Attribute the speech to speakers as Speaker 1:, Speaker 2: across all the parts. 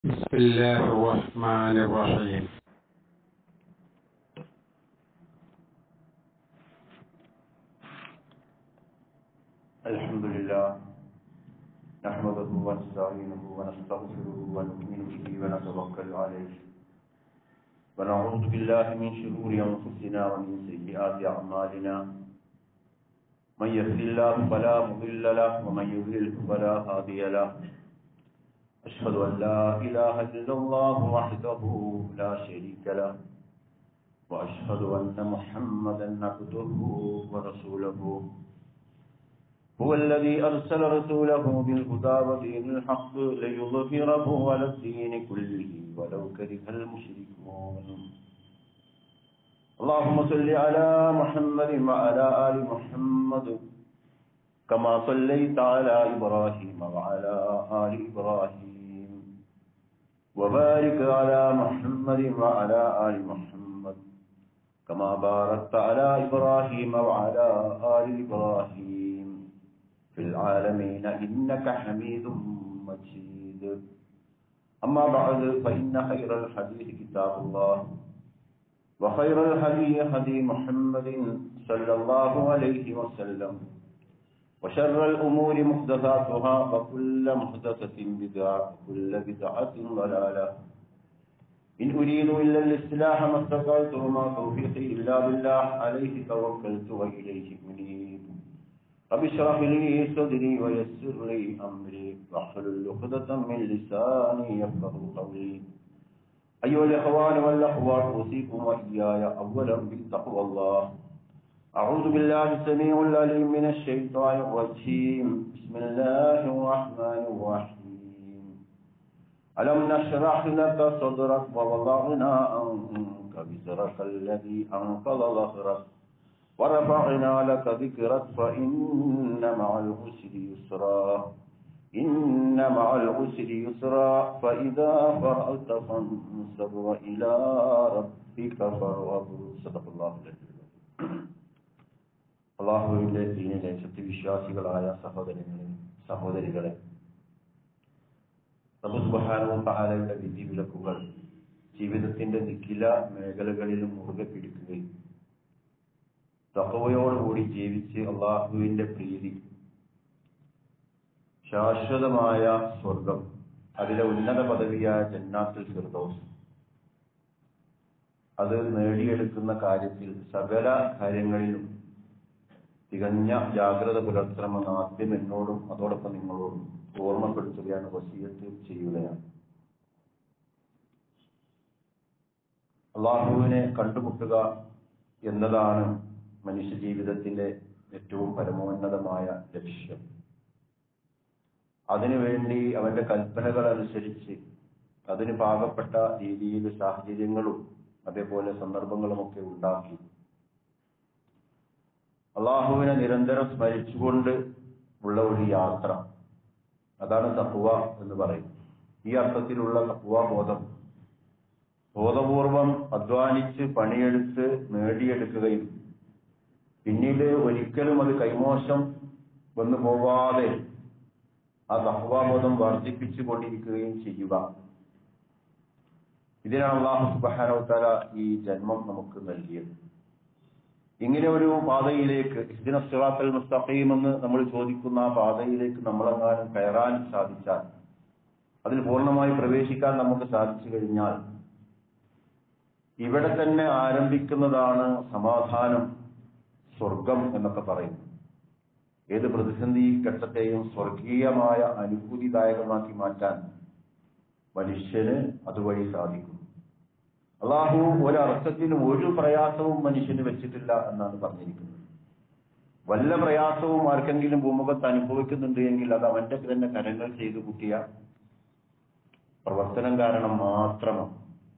Speaker 1: بسم الله الرحمن الرحيم
Speaker 2: الحمد لله نحمده ونستعينه ونستغفره ونؤمن به ونتوكل عليه ونعوذ بالله من شرور انفسنا ومن سيئات اعمالنا من يهد الله فلا مضل له ومن يضلل فلا هادي له أشهد أن لا إله إلا الله وحده لا شريك له وأشهد أن محمدا عبده ورسوله هو الذي أرسل رسوله بالهدى ودين الحق ليظهره على الدين كله ولو كره المشركون اللهم صل على محمد وعلى آل محمد كما صليت على إبراهيم وعلى آل إبراهيم وبارك على محمد وعلى آل محمد كما باركت على إبراهيم وعلى آل إبراهيم في العالمين إنك حميد مجيد أما بعد فإن خير الحديث كتاب الله وخير الهدي هدي محمد صلى الله عليه وسلم وشر الأمور محدثاتها وكل محدثة بدعة وكل بدعة ضلالة إن أريد إلا الإصلاح ما استطعت وما توفيقي إلا بالله عليه توكلت وإليه أنيب رب اشرح لي صدري ويسر لي أمري واحلل عقدة من لساني يفقه قولي أيها الإخوان والأخوات أوصيكم وإياي أولا بتقوى الله أعوذ بالله السميع العليم من الشيطان الرجيم بسم الله الرحمن الرحيم ألم نشرح لك صدرك ووضعنا عنك وزرك الذي أنقض ظهرك ورفعنا لك ذكرك فإن مع العسر يسرا إن مع العسر يسرا فإذا فرغت فانصب وإلى ربك فارغب صدق الله العظيم അള്ളാഹുവിന്റെ ദീനിലെ സത്യവിശ്വാസികളായ സഹോദരങ്ങളെ സഹോദരികളെ പ്രഭുസുബാനവും താലയുടെ വിധിവിലക്കുകൾ ജീവിതത്തിന്റെ നിഖില മേഖലകളിലും മുറുകെ പിടിക്കുകയും തഹവയോടുകൂടി ജീവിച്ച് അള്ളാഹുവിന്റെ പ്രീതി ശാശ്വതമായ സ്വർഗം അതിലെ ഉന്നത പദവിയായ ജന്നാത്തുൽ ഫിർദോസ് അത് നേടിയെടുക്കുന്ന കാര്യത്തിൽ സകല കാര്യങ്ങളിലും തികഞ്ഞ ജാഗ്രത പുലർത്തണമെന്ന് ആദ്യം എന്നോടും അതോടൊപ്പം നിങ്ങളോടും ഓർമ്മപ്പെടുത്തുകയാണ് വസീയത്ത് ചെയ്യുകയാണ് അള്ളാഹുവിനെ കണ്ടുമുട്ടുക എന്നതാണ് മനുഷ്യ ജീവിതത്തിന്റെ ഏറ്റവും പരമോന്നതമായ ലക്ഷ്യം അതിനുവേണ്ടി അവന്റെ കൽപ്പനകൾ അനുസരിച്ച് അതിന് പാകപ്പെട്ട രീതിയിൽ സാഹചര്യങ്ങളും അതേപോലെ സന്ദർഭങ്ങളുമൊക്കെ ഉണ്ടാക്കി അള്ളാഹുവിനെ നിരന്തരം സ്മരിച്ചുകൊണ്ട് ഉള്ള ഒരു യാത്ര അതാണ് തഹുവ എന്ന് പറയും ഈ അർത്ഥത്തിലുള്ള തഹുവ ബോധം ബോധപൂർവം അധ്വാനിച്ച് പണിയെടുത്ത് നേടിയെടുക്കുകയും പിന്നീട് ഒരിക്കലും അത് കൈമോശം വന്നു പോവാതെ ആ തഹ്വാബോധം വർദ്ധിപ്പിച്ചു കൊണ്ടിരിക്കുകയും ചെയ്യുക ഇതിനാണ് അള്ളാഹു സുബാനോത്തല ഈ ജന്മം നമുക്ക് നൽകിയത് ഇങ്ങനെ ഒരു പാതയിലേക്ക് ഇഹ്ദിന സിറാത്തൽ മുസ്തഖീം എന്ന് നമ്മൾ ചോദിക്കുന്ന ആ പാതയിലേക്ക് നമ്മളെങ്ങാനും കയറാൻ സാധിച്ചാൽ അതിൽ പൂർണ്ണമായി പ്രവേശിക്കാൻ നമുക്ക് സാധിച്ചു കഴിഞ്ഞാൽ ഇവിടെ തന്നെ ആരംഭിക്കുന്നതാണ് സമാധാനം സ്വർഗം എന്നൊക്കെ പറയും ഏത് പ്രതിസന്ധി ഘട്ടത്തെയും സ്വർഗീയമായ അനുഭൂതിദായകമാക്കി മാറ്റാൻ മനുഷ്യന് അതുവഴി സാധിക്കും അള്ളാഹു ഒരർത്ഥത്തിനും ഒരു പ്രയാസവും മനുഷ്യന് വെച്ചിട്ടില്ല എന്നാണ് പറഞ്ഞിരിക്കുന്നത് വല്ല പ്രയാസവും ആർക്കെങ്കിലും ഭൂമുഖത്ത് അനുഭവിക്കുന്നുണ്ട് എങ്കിൽ അത് അവന്റെ തന്നെ കരങ്ങൾ ചെയ്തു കൂട്ടിയ പ്രവർത്തനം കാരണം മാത്രമാണ്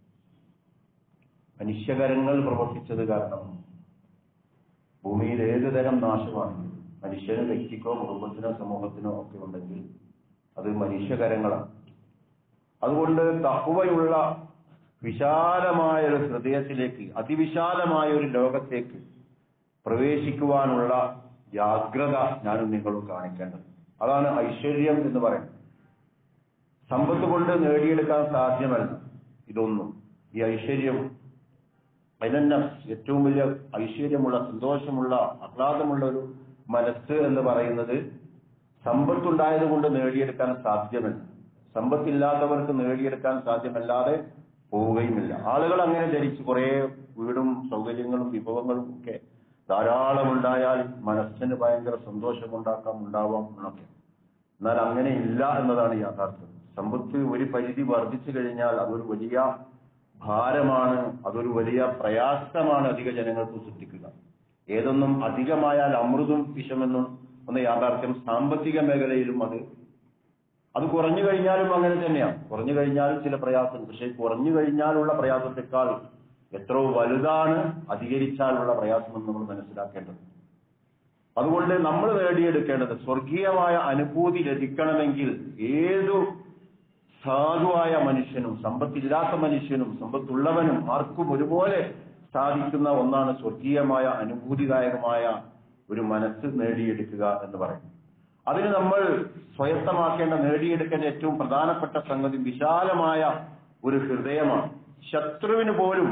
Speaker 2: മനുഷ്യകരങ്ങൾ പ്രവർത്തിച്ചത് കാരണം ഭൂമിയിൽ ഏത് തരം നാശമാണെങ്കിലും മനുഷ്യന് വ്യക്തിക്കോ കുടുംബത്തിനോ സമൂഹത്തിനോ ഒക്കെ ഉണ്ടെങ്കിൽ അത് മനുഷ്യകരങ്ങളാണ് അതുകൊണ്ട് തഹുവയുള്ള വിശാലമായ ഒരു ഹൃദയത്തിലേക്ക് അതിവിശാലമായ ഒരു ലോകത്തേക്ക് പ്രവേശിക്കുവാനുള്ള ജാഗ്രത ഞാനും നിങ്ങളും കാണിക്കേണ്ടത് അതാണ് ഐശ്വര്യം എന്ന് പറയുന്നത് സമ്പത്ത് കൊണ്ട് നേടിയെടുക്കാൻ സാധ്യമല്ല ഇതൊന്നും ഈ ഐശ്വര്യം അതിനെന്നെ ഏറ്റവും വലിയ ഐശ്വര്യമുള്ള സന്തോഷമുള്ള ആഹ്ലാദമുള്ള ഒരു മനസ്സ് എന്ന് പറയുന്നത് സമ്പത്തുണ്ടായത് കൊണ്ട് നേടിയെടുക്കാൻ സാധ്യമല്ല സമ്പത്തില്ലാത്തവർക്ക് നേടിയെടുക്കാൻ സാധ്യമല്ലാതെ പോവുകയുമില്ല ആളുകൾ അങ്ങനെ ധരിച്ച് കുറെ വീടും സൗകര്യങ്ങളും വിഭവങ്ങളും ഒക്കെ ധാരാളം ഉണ്ടായാൽ മനസ്സിന് ഭയങ്കര സന്തോഷമുണ്ടാക്കാം ഉണ്ടാവാം എന്നൊക്കെ എന്നാൽ അങ്ങനെ ഇല്ല എന്നതാണ് യാഥാർത്ഥ്യം സമ്പത്ത് ഒരു പരിധി വർദ്ധിച്ചു കഴിഞ്ഞാൽ അതൊരു വലിയ ഭാരമാണ് അതൊരു വലിയ പ്രയാസമാണ് അധിക ജനങ്ങൾക്ക് സൃഷ്ടിക്കുക ഏതൊന്നും അധികമായാൽ അമൃതും വിഷമെന്നും എന്ന യാഥാർത്ഥ്യം സാമ്പത്തിക മേഖലയിലും അത് അത് കുറഞ്ഞു കഴിഞ്ഞാലും അങ്ങനെ തന്നെയാണ് കുറഞ്ഞു കഴിഞ്ഞാലും ചില പ്രയാസം പക്ഷേ കുറഞ്ഞു കഴിഞ്ഞാലുള്ള പ്രയാസത്തെക്കാൾ എത്രയോ വലുതാണ് അധികരിച്ചാലുള്ള പ്രയാസമെന്ന് നമ്മൾ മനസ്സിലാക്കേണ്ടത് അതുകൊണ്ട് നമ്മൾ നേടിയെടുക്കേണ്ടത് സ്വർഗീയമായ അനുഭൂതി ലഭിക്കണമെങ്കിൽ ഏതു സാധുവായ മനുഷ്യനും സമ്പത്തില്ലാത്ത മനുഷ്യനും സമ്പത്തുള്ളവനും ആർക്കും ഒരുപോലെ സാധിക്കുന്ന ഒന്നാണ് സ്വർഗീയമായ അനുഭൂതിദായകമായ ഒരു മനസ്സ് നേടിയെടുക്കുക എന്ന് പറയും അതിന് നമ്മൾ സ്വയത്തമാക്കേണ്ട നേടിയെടുക്കേണ്ട ഏറ്റവും പ്രധാനപ്പെട്ട സംഗതി വിശാലമായ ഒരു ഹൃദയമാണ് ശത്രുവിന് പോലും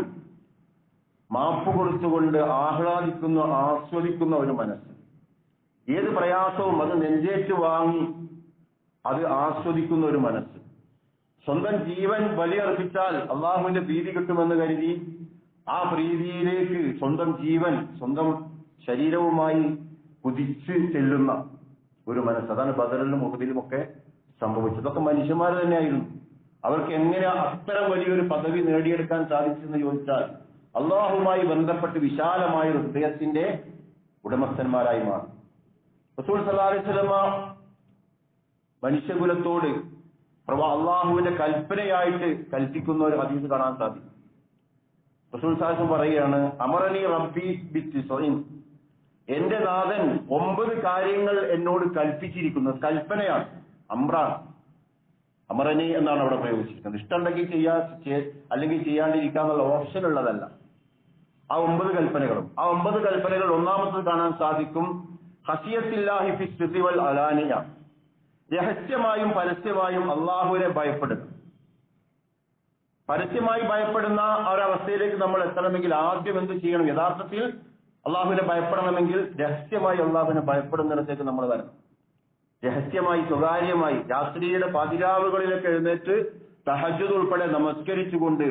Speaker 2: മാപ്പ് കൊടുത്തുകൊണ്ട് ആഹ്ലാദിക്കുന്ന ആസ്വദിക്കുന്ന ഒരു മനസ്സ് ഏത് പ്രയാസവും അത് നെഞ്ചേറ്റ് വാങ്ങി അത് ആസ്വദിക്കുന്ന ഒരു മനസ്സ് സ്വന്തം ജീവൻ ബലിയർപ്പിച്ചാൽ അള്ളാഹുവിന്റെ പ്രീതി കിട്ടുമെന്ന് കരുതി ആ പ്രീതിയിലേക്ക് സ്വന്തം ജീവൻ സ്വന്തം ശരീരവുമായി കുതിച്ച് ചെല്ലുന്ന ഒരു മനസ്സ് അതാണ് ബദറിലും മുഹദിലും ഒക്കെ സംഭവിച്ചത് അതൊക്കെ മനുഷ്യന്മാർ തന്നെയായിരുന്നു അവർക്ക് എങ്ങനെ അത്തരം വലിയൊരു പദവി നേടിയെടുക്കാൻ സാധിച്ചെന്ന് ചോദിച്ചാൽ അള്ളാഹുമായി ബന്ധപ്പെട്ട് വിശാലമായ ഒരു ഹൃദയത്തിന്റെ ഉടമസ്ഥന്മാരായി മാറി റസൂൽ സല്ലല്ലാഹു അലൈഹി വസല്ലമ മനുഷ്യകുലത്തോട് പ്രവാ അള്ളാഹുവിന്റെ കൽപ്പനയായിട്ട് കൽപ്പിക്കുന്ന ഒരു ഹദീസ് കാണാൻ സാധിക്കും റസൂൽ സാഹിബ് പറയുകയാണ് അമറനി റബ്ബി ബിത്തിസോയിൻ എന്റെ നാഥൻ ഒമ്പത് കാര്യങ്ങൾ എന്നോട് കൽപ്പിച്ചിരിക്കുന്നത് കൽപ്പനയാണ് അമ്രാണ് അമറനി എന്നാണ് അവിടെ പ്രയോഗിച്ചിരിക്കുന്നത് ഇഷ്ടമുണ്ടെങ്കിൽ ചെയ്യാ ചെ- അല്ലെങ്കിൽ ചെയ്യാണ്ടിരിക്കാന്നുള്ള ഓപ്ഷൻ ഉള്ളതല്ല ആ ഒമ്പത് കൽപ്പനകളും ആ ഒമ്പത് കൽപ്പനകൾ ഒന്നാമത്തത് കാണാൻ സാധിക്കും ഹസിയത്തില്ലാഹി ഫി സിറി വൽ അലാനിയ രഹസ്യമായും പരസ്യമായും അള്ളാഹുവിനെ ഭയപ്പെടുക പരസ്യമായി ഭയപ്പെടുന്ന ആ ഒരവസ്ഥയിലേക്ക് നമ്മൾ എത്തണമെങ്കിൽ ആദ്യം എന്ത് ചെയ്യണം യഥാർത്ഥത്തിൽ അള്ളാഹുവിനെ ഭയപ്പെടണമെങ്കിൽ രഹസ്യമായി അള്ളാഹുവിനെ ഭയപ്പെടുന്നിടത്തേക്ക് നമ്മൾ വരണം രഹസ്യമായി സ്വകാര്യമായി രാത്രിയുടെ പതിരാവുകളിലൊക്കെ എഴുന്നേറ്റ് തഹജുദ് ഉൾപ്പെടെ നമസ്കരിച്ചുകൊണ്ട്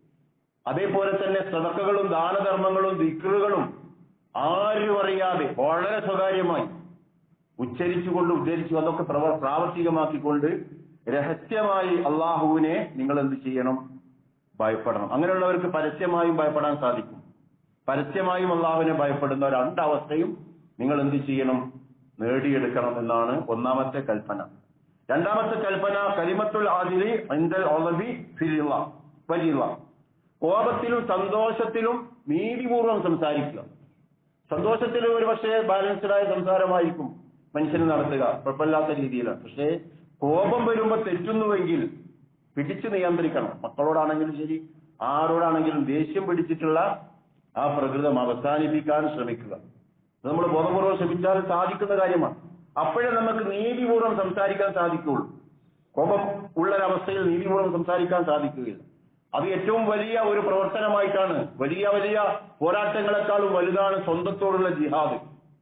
Speaker 2: അതേപോലെ തന്നെ സദക്കകളും ദാനധർമ്മങ്ങളും ദിക്റുകളും ആരും അറിയാതെ വളരെ സ്വകാര്യമായി ഉച്ചരിച്ചുകൊണ്ട് ഉദ്ധരിച്ചു അതൊക്കെ പ്രവ- പ്രാവർത്തികമാക്കിക്കൊണ്ട് രഹസ്യമായി അള്ളാഹുവിനെ നിങ്ങൾ എന്ത് ചെയ്യണം ഭയപ്പെടണം അങ്ങനെയുള്ളവർക്ക് പരസ്യമായും ഭയപ്പെടാൻ സാധിക്കും പരസ്യമായും അള്ളാഹുവിനെ ഭയപ്പെടുന്ന രണ്ടവസ്ഥയും നിങ്ങൾ എന്ത് ചെയ്യണം നേടിയെടുക്കണം എന്നാണ് ഒന്നാമത്തെ കൽപ്പന രണ്ടാമത്തെ കൽപ്പന കലിമത്തുൽ ആദിലി അൻദൽ ഒളബി ഫിലിള്ള വലിയുള്ള കോപത്തിലും സന്തോഷത്തിലും നീതിപൂർവം സംസാരിക്കുക സന്തോഷത്തിൽ ഒരുപക്ഷെ ബാലൻസ്ഡായ സംസാരമായിരിക്കും മനുഷ്യന് നടത്തുക കുഴപ്പമില്ലാത്ത രീതിയിലാണ് പക്ഷേ കോപം വരുമ്പോൾ തെറ്റുന്നുവെങ്കിൽ പിടിച്ചു നിയന്ത്രിക്കണം മക്കളോടാണെങ്കിലും ശരി ആരോടാണെങ്കിലും ദേഷ്യം പിടിച്ചിട്ടുള്ള ആ പ്രകൃതം അവസാനിപ്പിക്കാൻ ശ്രമിക്കുക ഇത് നമ്മൾ ബോധപൂർവ്വം ശ്രമിച്ചാൽ സാധിക്കുന്ന കാര്യമാണ് അപ്പോഴേ നമുക്ക് നീതിപൂർവ്വം സംസാരിക്കാൻ സാധിക്കുകയുള്ളൂ കോപം ഉള്ളൊരവസ്ഥയിൽ നീതിപൂർവ്വം സംസാരിക്കാൻ സാധിക്കുകയില്ല അത് ഏറ്റവും വലിയ ഒരു പ്രവർത്തനമായിട്ടാണ് വലിയ വലിയ പോരാട്ടങ്ങളെക്കാളും വലുതാണ് സ്വന്തത്തോടുള്ള ജിഹാദ്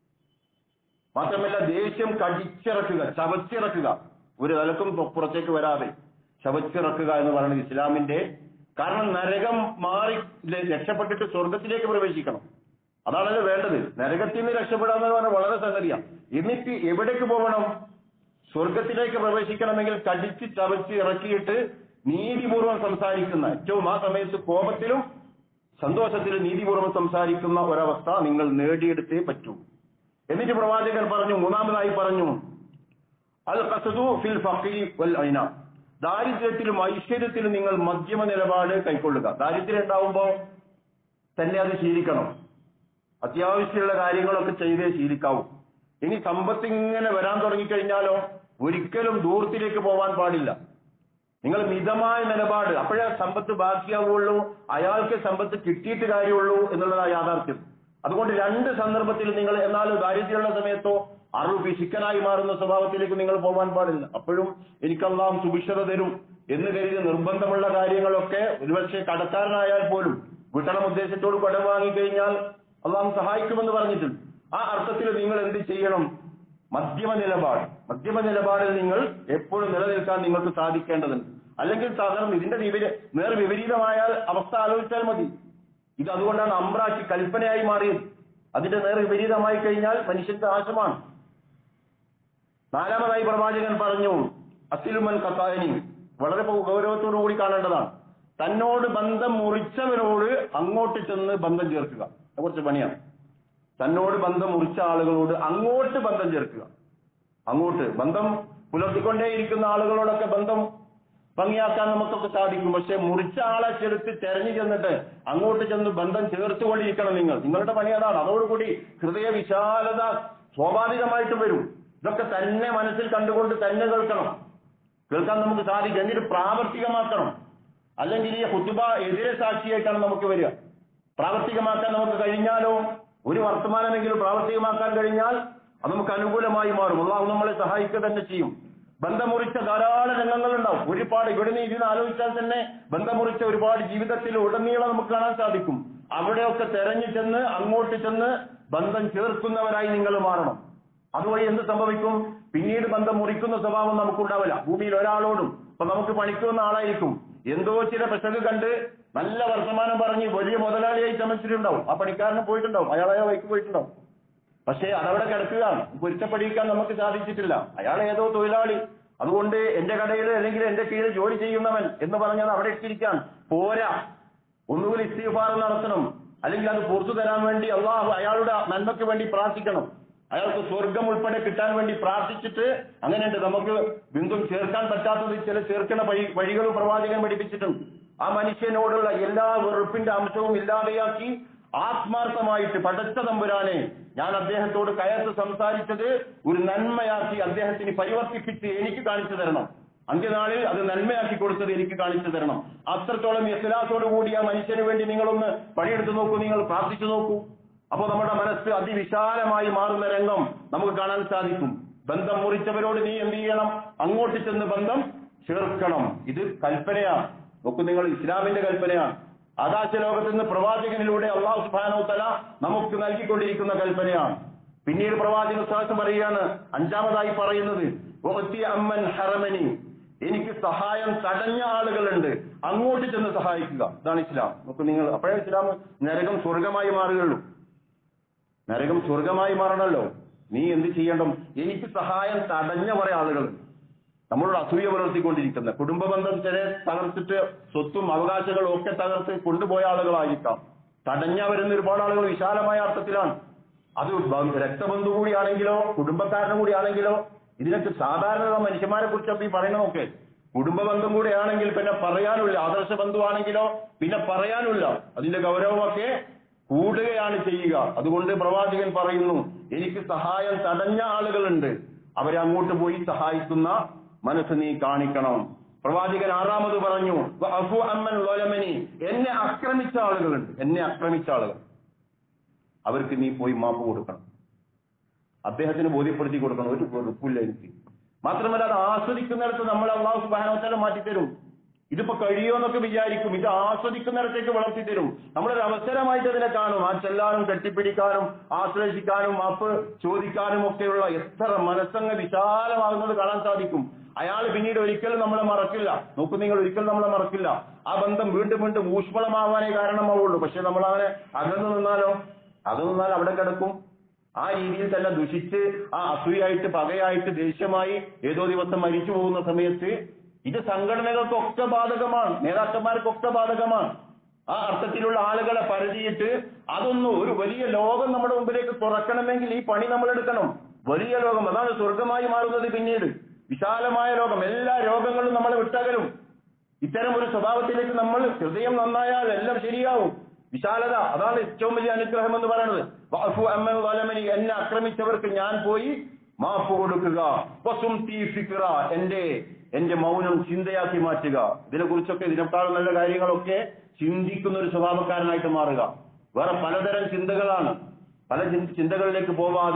Speaker 2: മാത്രമല്ല ദേഷ്യം കടിച്ചിറക്കുക ചവച്ചിറക്കുക ഒരു നിലക്കും പുറത്തേക്ക് വരാതെ ചവച്ചിറക്കുക എന്ന് പറയുന്നത് ഇസ്ലാമിന്റെ കാരണം നരകം മാറി ല- രക്ഷപ്പെട്ടിട്ട് സ്വർഗത്തിലേക്ക് പ്രവേശിക്കണം അതാണല്ലോ വേണ്ടത് നരകത്തിൽ നിന്ന് രക്ഷപ്പെടാന്ന് പറഞ്ഞാൽ വളരെ സംഗതിയാണ് എന്നിട്ട് എവിടേക്ക് പോകണം സ്വർഗത്തിലേക്ക് പ്രവേശിക്കണമെങ്കിൽ കടിച്ച് ചവച്ച് ഇറക്കിയിട്ട് നീതിപൂർവ്വം സംസാരിക്കുന്ന ഏറ്റവും ആ സമയത്ത് കോപത്തിലും സന്തോഷത്തിലും നീതിപൂർവ്വം സംസാരിക്കുന്ന ഒരവസ്ഥ നിങ്ങൾ നേടിയെടുത്തേ പറ്റൂ എന്നിട്ട് പ്രവാചകൻ പറഞ്ഞു മൂന്നാമതായി പറഞ്ഞു അൽ ഖസദു ഫിൽ ഫഖീ വൽ ഐന ദാരിദ്ര്യത്തിലും ഐശ്വര്യത്തിലും നിങ്ങൾ മധ്യമ നിലപാട് കൈക്കൊള്ളുക ദാരിദ്ര്യം ഉണ്ടാവുമ്പോൾ തന്നെ അത് ശീലിക്കണം അത്യാവശ്യമുള്ള കാര്യങ്ങളൊക്കെ ചെയ്തേ ശീലിക്കാവൂ ഇനി സമ്പത്ത് ഇങ്ങനെ വരാൻ തുടങ്ങിക്കഴിഞ്ഞാലോ ഒരിക്കലും ദൂരത്തിലേക്ക് പോവാൻ പാടില്ല നിങ്ങൾ മിതമായ നിലപാട് അപ്പോഴേ സമ്പത്ത് ബാക്കിയാവുള്ളൂ അയാൾക്ക് സമ്പത്ത് കിട്ടിയിട്ട് കാര്യമുള്ളൂ എന്നുള്ളതാണ് യാഥാർത്ഥ്യം അതുകൊണ്ട് രണ്ട് സന്ദർഭത്തിൽ നിങ്ങൾ എന്നാലും ദാരിദ്ര്യമുള്ള സമയത്തോ അറിവ് പിശുക്കനായി മാറുന്ന സ്വഭാവത്തിലേക്ക് നിങ്ങൾ പോകാൻ പാടില്ല അപ്പോഴും എനിക്കല്ലാം സുഭിക്ഷത തരും എന്ന് കരുതി നിർബന്ധമുള്ള കാര്യങ്ങളൊക്കെ ഒരുപക്ഷെ കടക്കാരനായാൽ പോലും വിട്ടണം ഉദ്ദേശത്തോട് കടം വാങ്ങിക്കഴിഞ്ഞാൽ അള്ളാഹ് സഹായിക്കുമെന്ന് പറഞ്ഞിട്ടുണ്ട് ആ അർത്ഥത്തിൽ നിങ്ങൾ എന്ത് ചെയ്യണം മധ്യമ നിലപാട് മധ്യമ നിലപാടിൽ നിങ്ങൾ എപ്പോഴും നിലനിൽക്കാൻ നിങ്ങൾക്ക് സാധിക്കേണ്ടതുണ്ട് അല്ലെങ്കിൽ തകർന്ന് ഇതിന്റെ വിപരീ നേർ വിപരീതമായാൽ അവസ്ഥ ആലോചിച്ചാൽ മതി ഇത് അതുകൊണ്ടാണ് അമ്രാക്കി കൽപ്പനയായി മാറിയത് അതിന്റെ നേർ വിപരീതമായി കഴിഞ്ഞാൽ മനുഷ്യന്റെ നാശമാണ് നാലാമതായി പ്രവാചകൻ പറഞ്ഞു അസിലുമൻ കത്തായനി വളരെ ഗൗരവത്തോടു കൂടി കാണേണ്ടതാണ് തന്നോട് ബന്ധം മുറിച്ചവരോട് അങ്ങോട്ട് ചെന്ന് ബന്ധം ചേർക്കുക അത് കുറച്ച് പണിയാണ് തന്നോട് ബന്ധം മുറിച്ച ആളുകളോട് അങ്ങോട്ട് ബന്ധം ചേർക്കുക അങ്ങോട്ട് ബന്ധം പുലർത്തിക്കൊണ്ടേയിരിക്കുന്ന ആളുകളോടൊക്കെ ബന്ധം ഭംഗിയാക്കാൻ നമുക്കൊക്കെ സാധിക്കും പക്ഷെ മുറിച്ച ആളെ ചെറുത്ത് തെരഞ്ഞു ചെന്നിട്ട് അങ്ങോട്ട് ചെന്ന് ബന്ധം ചേർത്തുകൊണ്ടിരിക്കണം നിങ്ങൾ നിങ്ങളുടെ പണി അതാണ് അതോടുകൂടി ഹൃദയ വിശാലത സ്വാഭാവികമായിട്ട് വരും ഇതൊക്കെ തന്നെ മനസ്സിൽ കണ്ടുകൊണ്ട് തന്നെ കേൾക്കണം കേൾക്കാൻ നമുക്ക് സാധിക്കും എന്നിട്ട് പ്രാവർത്തികമാക്കണം അല്ലെങ്കിൽ ഈ ഹുത്തുബ എതിരെ സാക്ഷിയായിട്ടാണ് നമുക്ക് വരിക പ്രാവർത്തികമാക്കാൻ നമുക്ക് കഴിഞ്ഞാലോ ഒരു വർത്തമാനമെങ്കിലും പ്രാവർത്തികമാക്കാൻ കഴിഞ്ഞാൽ അത് നമുക്ക് അനുകൂലമായി മാറും അള്ളാഹു നമ്മളെ സഹായിക്കുക തന്നെ ചെയ്യും ബന്ധമുറിച്ച ധാരാളം രംഗങ്ങളുണ്ടാവും ഒരുപാട് ഇവിടുന്ന് ഇതിന് ആലോചിച്ചാൽ തന്നെ ബന്ധമുറിച്ച ഒരുപാട് ജീവിതത്തിൽ ഉടനീളം നമുക്ക് കാണാൻ സാധിക്കും അവിടെയൊക്കെ തെരഞ്ഞു ചെന്ന് അങ്ങോട്ട് ചെന്ന് ബന്ധം ചേർക്കുന്നവരായി നിങ്ങൾ മാറണം അതുവഴി എന്ത് സംഭവിക്കും പിന്നീട് ബന്ധം മുറിക്കുന്ന സ്വഭാവം നമുക്കുണ്ടാവില്ല ഭൂമിയിൽ ഒരാളോടും ഇപ്പൊ നമുക്ക് പണിക്കുന്ന ആളായിരിക്കും എന്തോ ചില പെശക് കണ്ട് നല്ല വർത്തമാനം പറഞ്ഞ് വലിയ മുതലാളിയായി ചമച്ചിട്ടുണ്ടാവും ആ പണിക്കാരന് പോയിട്ടുണ്ടാവും അയാൾ അയാൾ വൈക്ക് പോയിട്ടുണ്ടാവും പക്ഷേ അതവിടെ കിടക്കുകയാണ് പൊരുത്തപ്പെടിക്കാൻ നമുക്ക് സാധിച്ചിട്ടില്ല അയാൾ ഏതോ തൊഴിലാളി അതുകൊണ്ട് എന്റെ കടയിൽ അല്ലെങ്കിൽ എന്റെ കീഴിൽ ജോലി ചെയ്യുന്നവൻ എന്ന് പറഞ്ഞാൽ അവിടെ ഇട്ടിരിക്കാൻ പോരാ ഒന്നുകിൽ ഇസ്തീഫാർ നടത്തണം അല്ലെങ്കിൽ അത് പുറത്തു തരാൻ വേണ്ടി അള്ളാഹു അയാളുടെ നന്മയ്ക്ക് വേണ്ടി പ്രാർത്ഥിക്കണം അയാൾക്ക് സ്വർഗം ഉൾപ്പെടെ കിട്ടാൻ വേണ്ടി പ്രാർത്ഥിച്ചിട്ട് അങ്ങനെയുണ്ട് നമുക്ക് ബിന്ദു ചേർക്കാൻ പറ്റാത്തത് ചില ചേർക്കുന്ന വഴി വഴികളും പ്രവാചകൻ പഠിപ്പിച്ചിട്ടുണ്ട് ആ മനുഷ്യനോടുള്ള എല്ലാ വെറുപ്പിന്റെ അംശവും ഇല്ലാതെയാക്കി ആത്മാർത്ഥമായിട്ട് പടച്ച തമ്പുരാനെ ഞാൻ അദ്ദേഹത്തോട് കയർത്ത് സംസാരിച്ചത് ഒരു നന്മയാക്കി അദ്ദേഹത്തിന് പരിവർത്തിപ്പിച്ച് എനിക്ക് കാണിച്ചു തരണം അന്ത്യനാളിൽ അത് നന്മയാക്കി കൊടുത്തത് എനിക്ക് കാണിച്ചു തരണം അത്രത്തോളം ഇസ്ലാസോട് കൂടി ആ മനുഷ്യന് വേണ്ടി നിങ്ങളൊന്ന് പണിയെടുത്ത് നോക്കൂ നിങ്ങൾ പ്രാർത്ഥിച്ചു നോക്കൂ അപ്പോൾ നമ്മുടെ മനസ്സ് അതിവിശാലമായി മാറുന്ന രംഗം നമുക്ക് കാണാൻ സാധിക്കും ബന്ധം മുറിച്ചവരോട് നീ എന്ത് ചെയ്യണം അങ്ങോട്ട് ചെന്ന് ബന്ധം ചേർക്കണം ഇത് കൽപ്പനയാണ് നോക്കൂ നിങ്ങൾ ഇസ്ലാമിന്റെ കൽപ്പനയാണ് ആകാശ ലോകത്ത് നിന്ന് പ്രവാചകനിലൂടെ അള്ളാഹു സുബാനോ തല നമുക്ക് നൽകിക്കൊണ്ടിരിക്കുന്ന കൽപ്പനയാണ് പിന്നീട് പ്രവാചക സാഹസം പറയുകയാണ് അഞ്ചാമതായി പറയുന്നത് "വഅത്തി അമ്മൻ ഹറമനി എനിക്ക് സഹായം തടഞ്ഞ ആളുകളുണ്ട് അങ്ങോട്ട് ചെന്ന് സഹായിക്കുക ഇതാണ് ഇസ്ലാം നോക്കൂ നിങ്ങൾ അപ്പോഴേ ഇസ്ലാം നരകം സ്വർഗമായി മാറുകയുള്ളൂ നരകം സ്വർഗമായി മാറണമല്ലോ നീ എന്ത് ചെയ്യണം എനിക്ക് സഹായം തടഞ്ഞ കുറെ ആളുകൾ നമ്മളോട് അസൂയ പുലർത്തിക്കൊണ്ടിരിക്കുന്ന കുടുംബ ബന്ധം ചില തകർത്തിട്ട് സ്വത്തും അവകാശങ്ങളും ഒക്കെ തകർത്ത് കൊണ്ടുപോയ ആളുകളായിരിക്കാം തടഞ്ഞ വരുന്ന ഒരുപാട് ആളുകൾ വിശാലമായ അർത്ഥത്തിലാണ് അത് ബ- രക്തബന്ധു കൂടിയാണെങ്കിലോ കുടുംബക്കാരനും കൂടിയാണെങ്കിലോ ഇതിനൊക്കെ സാധാരണ മനുഷ്യന്മാരെ കുറിച്ചൊക്കെ ഈ പറയണമൊക്കെ കുടുംബ ബന്ധം കൂടെയാണെങ്കിൽ പിന്നെ പറയാനില്ല ആദർശ ബന്ധുവാണെങ്കിലോ പിന്നെ പറയാനില്ല അതിന്റെ ഗൗരവമൊക്കെ കൂടുകയാണ് ചെയ്യുക അതുകൊണ്ട് പ്രവാചകൻ പറയുന്നു എനിക്ക് സഹായം തടഞ്ഞ ആളുകളുണ്ട് അവരെ അങ്ങോട്ട് പോയി സഹായിക്കുന്ന മനസ്സ് നീ കാണിക്കണം പ്രവാചകൻ ആറാമത് പറഞ്ഞു "വഅഫു അമ്മൻ വലമനി എന്നെ ആക്രമിച്ച ആളുകളുണ്ട് എന്നെ ആക്രമിച്ച ആളുകൾ അവർക്ക് നീ പോയി മാപ്പ് കൊടുക്കണം അദ്ദേഹത്തിന് ബോധ്യപ്പെടുത്തി കൊടുക്കണം ഒരു വെറുപ്പില്ല എനിക്ക് മാത്രമല്ല അത് ആസ്വദിക്കുന്നിടത്ത് നമ്മൾ അള്ളാഹു സുബാനോത്തരം മാറ്റിത്തരും ഇതിപ്പോ കഴിയുമെന്നൊക്കെ വിചാരിക്കും ഇത് ആസ്വദിക്കുന്നിടത്തേക്ക് വളർത്തി തരും നമ്മളൊരു അവസരമായിട്ട് അതിനെ കാണും ആ ചെല്ലാനും കെട്ടിപ്പിടിക്കാനും ആശ്ലേഷിക്കാനും മാപ്പ് ചോദിക്കാനും ഒക്കെയുള്ള എത്ര മനസ്സങ്ങ് വിശാലമാകുന്നത് കാണാൻ സാധിക്കും അയാൾ പിന്നീട് ഒരിക്കലും നമ്മളെ മറക്കില്ല നോക്കൂ നിങ്ങൾ ഒരിക്കലും നമ്മളെ മറക്കില്ല ആ ബന്ധം വീണ്ടും വീണ്ടും ഊഷ്മളമാവാനേ കാരണമാവുള്ളൂ പക്ഷെ നമ്മൾ അവനെ അകന്നു നിന്നാലോ അകന്നു നിന്നാൽ അവിടെ കിടക്കും ആ രീതിയിൽ തന്നെ ദുഷിച്ച് ആ അസൂയായിട്ട് പകയായിട്ട് ദേഷ്യമായി ഏതോ ദിവസം മരിച്ചു പോകുന്ന സമയത്ത് ഇത് സംഘടനകൾക്കൊക്കെ ബാധകമാണ് നേതാക്കന്മാർക്കൊക്കെ ബാധകമാണ് ആ അർത്ഥത്തിലുള്ള ആളുകളെ പരതിയിട്ട് അതൊന്നും ഒരു വലിയ ലോകം നമ്മുടെ മുമ്പിലേക്ക് തുറക്കണമെങ്കിൽ ഈ പണി നമ്മൾ എടുക്കണം വലിയ ലോകം അതാണ് സ്വർഗമായി മാറുന്നത് പിന്നീട് വിശാലമായ ലോകം എല്ലാ രോഗങ്ങളും നമ്മളെ വിട്ടകലും ഇത്തരം ഒരു സ്വഭാവത്തിലേക്ക് നമ്മൾ ഹൃദയം നന്നായാൽ എല്ലാം ശരിയാവും വിശാലത അതാണ് ഏറ്റവും വലിയ അനുഗ്രഹം എന്ന് പറയുന്നത് വഅഫു അമ്മൻ വലമനി എന്നെ ആക്രമിച്ചവർക്ക് ഞാൻ പോയി മാപ്പ് കൊടുക്കുക വസും തീ ഫിക്ര എന്റെ എന്റെ മൗനം ചിന്തയാക്കി മാറ്റുക ഇതിനെ കുറിച്ചൊക്കെ ഇതിനേക്കാളും നല്ല കാര്യങ്ങളൊക്കെ ചിന്തിക്കുന്ന ഒരു സ്വഭാവക്കാരനായിട്ട് മാറുക വേറെ പലതരം ചിന്തകളാണ് പല ചിന്ത- ചിന്തകളിലേക്ക് പോവാതെ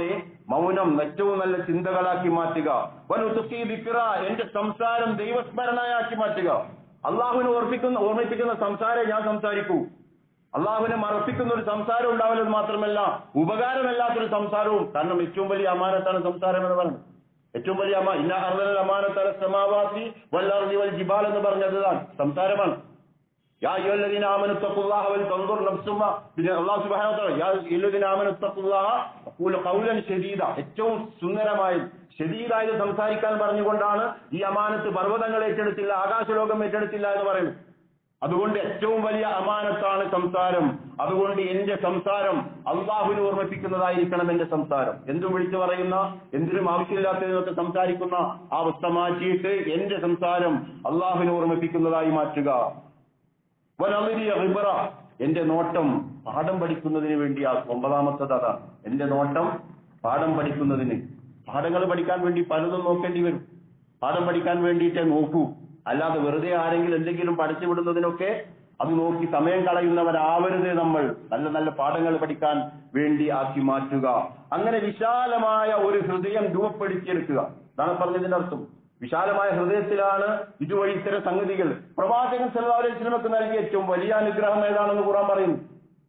Speaker 2: മൗനം ഏറ്റവും നല്ല ചിന്തകളാക്കി മാറ്റുക വനുതുക്കി ദിക്റ എന്റെ സംസാരം ദൈവസ്മരണയാക്കി മാറ്റുക അള്ളാഹുവിനെ ഓർപ്പിക്കുന്ന ഓർമ്മിപ്പിക്കുന്ന സംസാരം ഞാൻ സംസാരിക്കൂ അള്ളാഹുവിനെ മറപ്പിക്കുന്ന ഒരു സംസാരം ഉണ്ടാവില്ലെന്ന് മാത്രമല്ല ഉപകാരമല്ലാത്തൊരു സംസാരവും കാരണം ഏറ്റവും വലിയ അമാനത്താണ് സംസാരം എന്ന് പറയുന്നത് ഏറ്റവും വലിയ അമ ഇന്ന അർദൽ അമാനത്തല സമാവാസി വല്ലർദി വൽ ജിബാൽ എന്ന് പറഞ്ഞതാണ് സംസാരമാണ് യാ അയ്യുഹല്ലദീന ആമനു തഖുല്ലാഹ വൽ തൻദുർ നഫ്സുമ പിന്നെ അല്ലാഹു സുബ്ഹാനഹു വതആല യാ അയ്യുഹല്ലദീന ആമനു തഖുല്ലാഹ ഖൂല ഖൗലൻ ശദീദ ഏറ്റവും സുന്ദരമായ ശദീദായത് സംസാരിക്കാൻ പറഞ്ഞുകൊണ്ടാണ് ഈ അമാനത്ത് പർവ്വതങ്ങൾ ഏറ്റെടുത്തില്ല ആകാശലോകം ഏറ്റെടുത്തില്ല എന്ന് പറയുന്നത് അതുകൊണ്ട് ഏറ്റവും വലിയ അമാനത്താണ് സംസാരം അതുകൊണ്ട് എന്റെ സംസാരം അള്ളാഹുവിനെ ഓർമ്മിപ്പിക്കുന്നതായിരിക്കണം എന്റെ സംസാരം എന്തും വിളിച്ചു പറയുന്ന എന്തിനും ആവശ്യമില്ലാത്തതിനൊക്കെ സംസാരിക്കുന്ന ആ അവസ്ഥ മാറ്റിയിട്ട് എന്റെ സംസാരം അള്ളാഹുവിനെ ഓർമ്മിപ്പിക്കുന്നതായി മാറ്റുക വനളിരിയ റിബറ എന്റെ നോട്ടം പാഠം പഠിക്കുന്നതിന് വേണ്ടിയാ ഒമ്പതാമത്തത് അതാണ് എന്റെ നോട്ടം പാഠം പഠിക്കുന്നതിന് പാഠങ്ങൾ പഠിക്കാൻ വേണ്ടി പലതും നോക്കേണ്ടി വരും പാഠം പഠിക്കാൻ വേണ്ടിയിട്ടേ നോക്കൂ അല്ലാതെ വെറുതെ ആരെങ്കിലും എന്തെങ്കിലും പഠിച്ചു വിടുന്നതിനൊക്കെ അത് നോക്കി സമയം കളയുന്നവരാവരുത് നമ്മൾ നല്ല നല്ല പാഠങ്ങൾ പഠിക്കാൻ വേണ്ടി ആക്കി മാറ്റുക അങ്ങനെ വിശാലമായ ഒരു ഹൃദയം രൂപപ്പെടുത്തിയെടുക്കുക അതാണ് പറഞ്ഞതിന്റെ അർത്ഥം വിശാലമായ ഹൃദയത്തിലാണ് ഇതുവഴി ഇത്തരം സംഗതികൾ പ്രവാചകൻ സല്ലല്ലാഹു അലൈഹി വസല്ലമക്ക് നൽകിയ ഏറ്റവും വലിയ അനുഗ്രഹം ഏതാണെന്ന് ഖുറാൻ പറയുന്നു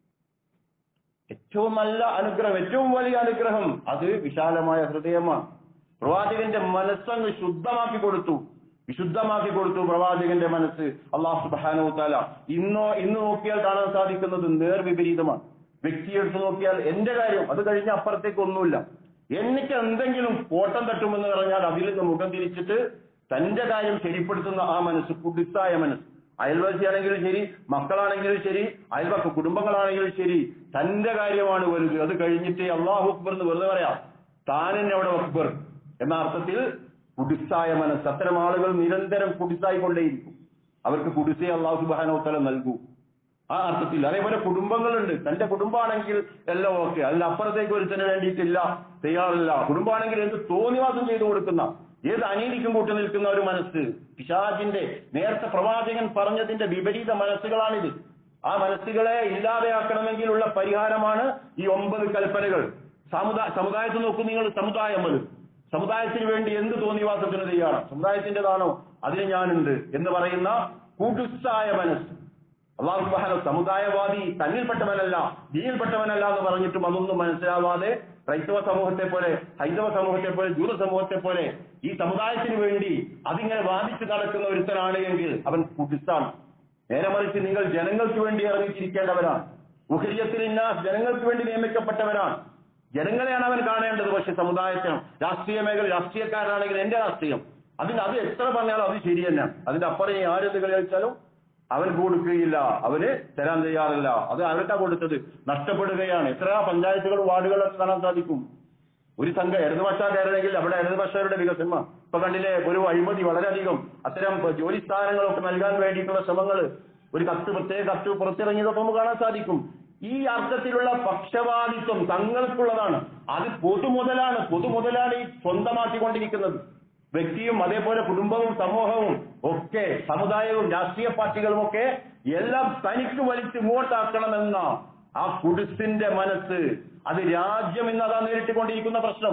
Speaker 2: ഏറ്റവും നല്ല അനുഗ്രഹം ഏറ്റവും വലിയ അനുഗ്രഹം അത് വിശാലമായ ഹൃദയമാണ് പ്രവാചകന്റെ മനസ്സങ്ങ് ശുദ്ധമാക്കി കൊടുത്തു വിശുദ്ധമാക്കി കൊടുത്തു പ്രവാചകന്റെ മനസ്സ് അള്ളാഹു സുബാനോ താല ഇന്നോ ഇന്ന് നോക്കിയാൽ കാണാൻ സാധിക്കുന്നത് നേർവിപരീതമാണ് വ്യക്തിയെടുത്ത് നോക്കിയാൽ എന്റെ കാര്യം അത് കഴിഞ്ഞ അപ്പുറത്തേക്ക് ഒന്നുമില്ല എനിക്ക് എന്തെങ്കിലും കോട്ടം തട്ടുമെന്ന് പറഞ്ഞാൽ അതിൽ നിന്ന് മുഖം തിരിച്ചിട്ട് തന്റെ കാര്യം ശരിപ്പെടുത്തുന്ന ആ മനസ്സ് കുടിസായ മനസ്സ് അയൽവാസിയാണെങ്കിലും ശരി മക്കളാണെങ്കിലും ശരി അയൽവക്ക കുടുംബങ്ങളാണെങ്കിലും ശരി തന്റെ കാര്യമാണ് വലുത് അത് കഴിഞ്ഞിട്ട് അള്ളാഹു അക്ബർ എന്ന് വെറുതെ പറയാം താനെന്നെ അവിടെ അക്ബർ എന്ന അർത്ഥത്തിൽ കുടിസായ മനസ്സ് അത്തരം ആളുകൾ നിരന്തരം കുടിസായി കൊണ്ടേയിരിക്കും അവർക്ക് കുടിസേ അള്ളാഹു സുബാനോത്തല നൽകൂ ആ അർത്ഥത്തിൽ അതേപോലെ കുടുംബങ്ങളുണ്ട് തന്റെ കുടുംബമാണെങ്കിൽ എല്ലാം ഓക്കെ അതിന് അപ്പുറത്തേക്ക് ഒരുത്തിന് വേണ്ടിയിട്ടില്ല തയ്യാറില്ല കുടുംബമാണെങ്കിൽ എന്ത് തോന്നിവാസം ചെയ്തു കൊടുക്കുന്ന ഏത് അനീതിക്കും കൂട്ടി നിൽക്കുന്ന ഒരു മനസ്സ് പിശാജിന്റെ നേരത്തെ പ്രവാചകൻ പറഞ്ഞതിന്റെ വിപരീത മനസ്സുകളാണിത് ആ മനസ്സുകളെ ഇല്ലാതെയാക്കണമെങ്കിലുള്ള പരിഹാരമാണ് ഈ ഒമ്പത് കൽപ്പനകൾ സമുദായ സമുദായത്തിൽ നോക്കൂ നിങ്ങൾ സമുദായം അത് സമുദായത്തിന് വേണ്ടി എന്ത് തോന്നിവാസത്തിന് തയ്യാറാണ് സമുദായത്തിന്റേതാണോ അതിന് ഞാനുണ്ട് എന്ന് പറയുന്ന കുടുസായ മനസ്സ് അള്ളാഹു സുബ്ഹാന സമുദായവാദി തന്നിൽപ്പെട്ടവനല്ല ദീനിൽപ്പെട്ടവനല്ല എന്ന് പറഞ്ഞിട്ടും അതൊന്നും മനസ്സിലാവാതെ ക്രൈസ്തവ സമൂഹത്തെ പോലെ ഹൈന്ദവ സമൂഹത്തെ പോലെ ജൂത സമൂഹത്തെ പോലെ ഈ സമുദായത്തിന് വേണ്ടി അതിങ്ങനെ വാദിച്ചു നടക്കുന്ന ഒരുത്തനാണ് എങ്കിൽ അവൻ കുടിസാണ് നേരെ മറിച്ച് നിങ്ങൾ ജനങ്ങൾക്ക് വേണ്ടി ഇറങ്ങിച്ചിരിക്കേണ്ടവരാണ് മുഖര്യത്തിൽ ഇന്ന ജനങ്ങൾക്ക് വേണ്ടി നിയമിക്കപ്പെട്ടവരാണ് ജനങ്ങളെയാണ് അവൻ കാണേണ്ടത് പക്ഷെ സമുദായത്തിനും രാഷ്ട്രീയ മേഖല രാഷ്ട്രീയക്കാരനാണെങ്കിൽ എന്റെ രാഷ്ട്രീയം അതിന് അത് എത്ര പറഞ്ഞാലും അത് ശരി തന്നെയാണ് അതിന്റെ അപ്പുറം ഇനി ആരെന്ത് കളിച്ചാലും അവൻ കൊടുക്കുകയില്ല അവന് തരാൻ തയ്യാറില്ല അത് ആർക്കാ കൊടുത്തത് നഷ്ടപ്പെടുകയാണ് എത്ര പഞ്ചായത്തുകളും വാർഡുകളൊക്കെ കാണാൻ സാധിക്കും ഒരു സംഘം ഇടതുപക്ഷക്കാരാണെങ്കിൽ അവിടെ ഇടതുപക്ഷരുടെ വികസനം ഇപ്പൊ കണ്ടില്ലേ ഒരു അഴിമതി വളരെയധികം അത്തരം ജോലി സ്ഥാനങ്ങളൊക്കെ നൽകാൻ വേണ്ടിയിട്ടുള്ള ശ്രമങ്ങൾ ഒരു കത്ത് പ്രത്യേക കത്ത് പുറത്തിറങ്ങിയതൊക്കെ നമുക്ക് കാണാൻ സാധിക്കും ഈ അർത്ഥത്തിലുള്ള പക്ഷപാതിത്വം തങ്ങൾക്കുള്ളതാണ് അത് പൊതുമുതലാണ് പൊതുമുതലാണ് ഈ സ്വന്തമാക്കിക്കൊണ്ടിരിക്കുന്നത് വ്യക്തിയും അതേപോലെ കുടുംബവും സമൂഹവും ഒക്കെ സമുദായവും രാഷ്ട്രീയ പാർട്ടികളും ഒക്കെ എല്ലാം തനിക്ക് വലിച്ച് ഇങ്ങോട്ടാക്കണമെന്ന ആ കുടിസിന്റെ മനസ്സ് അത് രാജ്യം ഇന്ന് അതാ നേരിട്ടുകൊണ്ടിരിക്കുന്ന പ്രശ്നം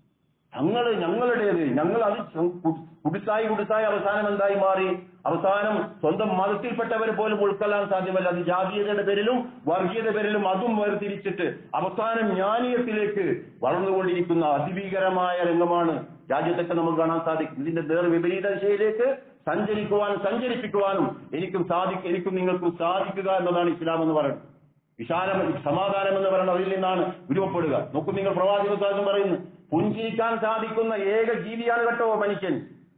Speaker 2: ഞങ്ങള് ഞങ്ങളുടേത് ഞങ്ങൾ അത് കു- കുടിസായി കുടിസായി അവസാനം എന്തായി മാറി അവസാനം സ്വന്തം മതത്തിൽപ്പെട്ടവർ പോലും ഉൾക്കൊള്ളാൻ സാധ്യമല്ല അത് ജാതീയതയുടെ പേരിലും വർഗീയത പേരിലും അതും വേർതിരിച്ചിട്ട് അവസാനം ജ്ഞാനീയത്തിലേക്ക് വളർന്നുകൊണ്ടിരിക്കുന്ന അതിഭീകരമായ രംഗമാണ് രാജ്യത്തൊക്കെ നമുക്ക് കാണാൻ സാധിക്കും ഇതിന്റെ നേർ വിപരീത ദിശയിലേക്ക് സഞ്ചരിക്കുവാനും സഞ്ചരിപ്പിക്കുവാനും എനിക്കും സാധിക്കും എനിക്കും നിങ്ങൾക്കും സാധിക്കുക എന്നതാണ് ഇസ്ലാം എന്ന് പറയുന്നത് വിശാലം സമാധാനം എന്ന് പറയുന്നത് അതിൽ നിന്നാണ് രൂപപ്പെടുക നോക്കൂ നിങ്ങൾ പ്രവാചക സ്വാഗതം പറയുന്നു പുഞ്ചിരിക്കാൻ സാധിക്കുന്ന ഏക ജീവിയാണ് കേട്ടോ മനുഷ്യൻ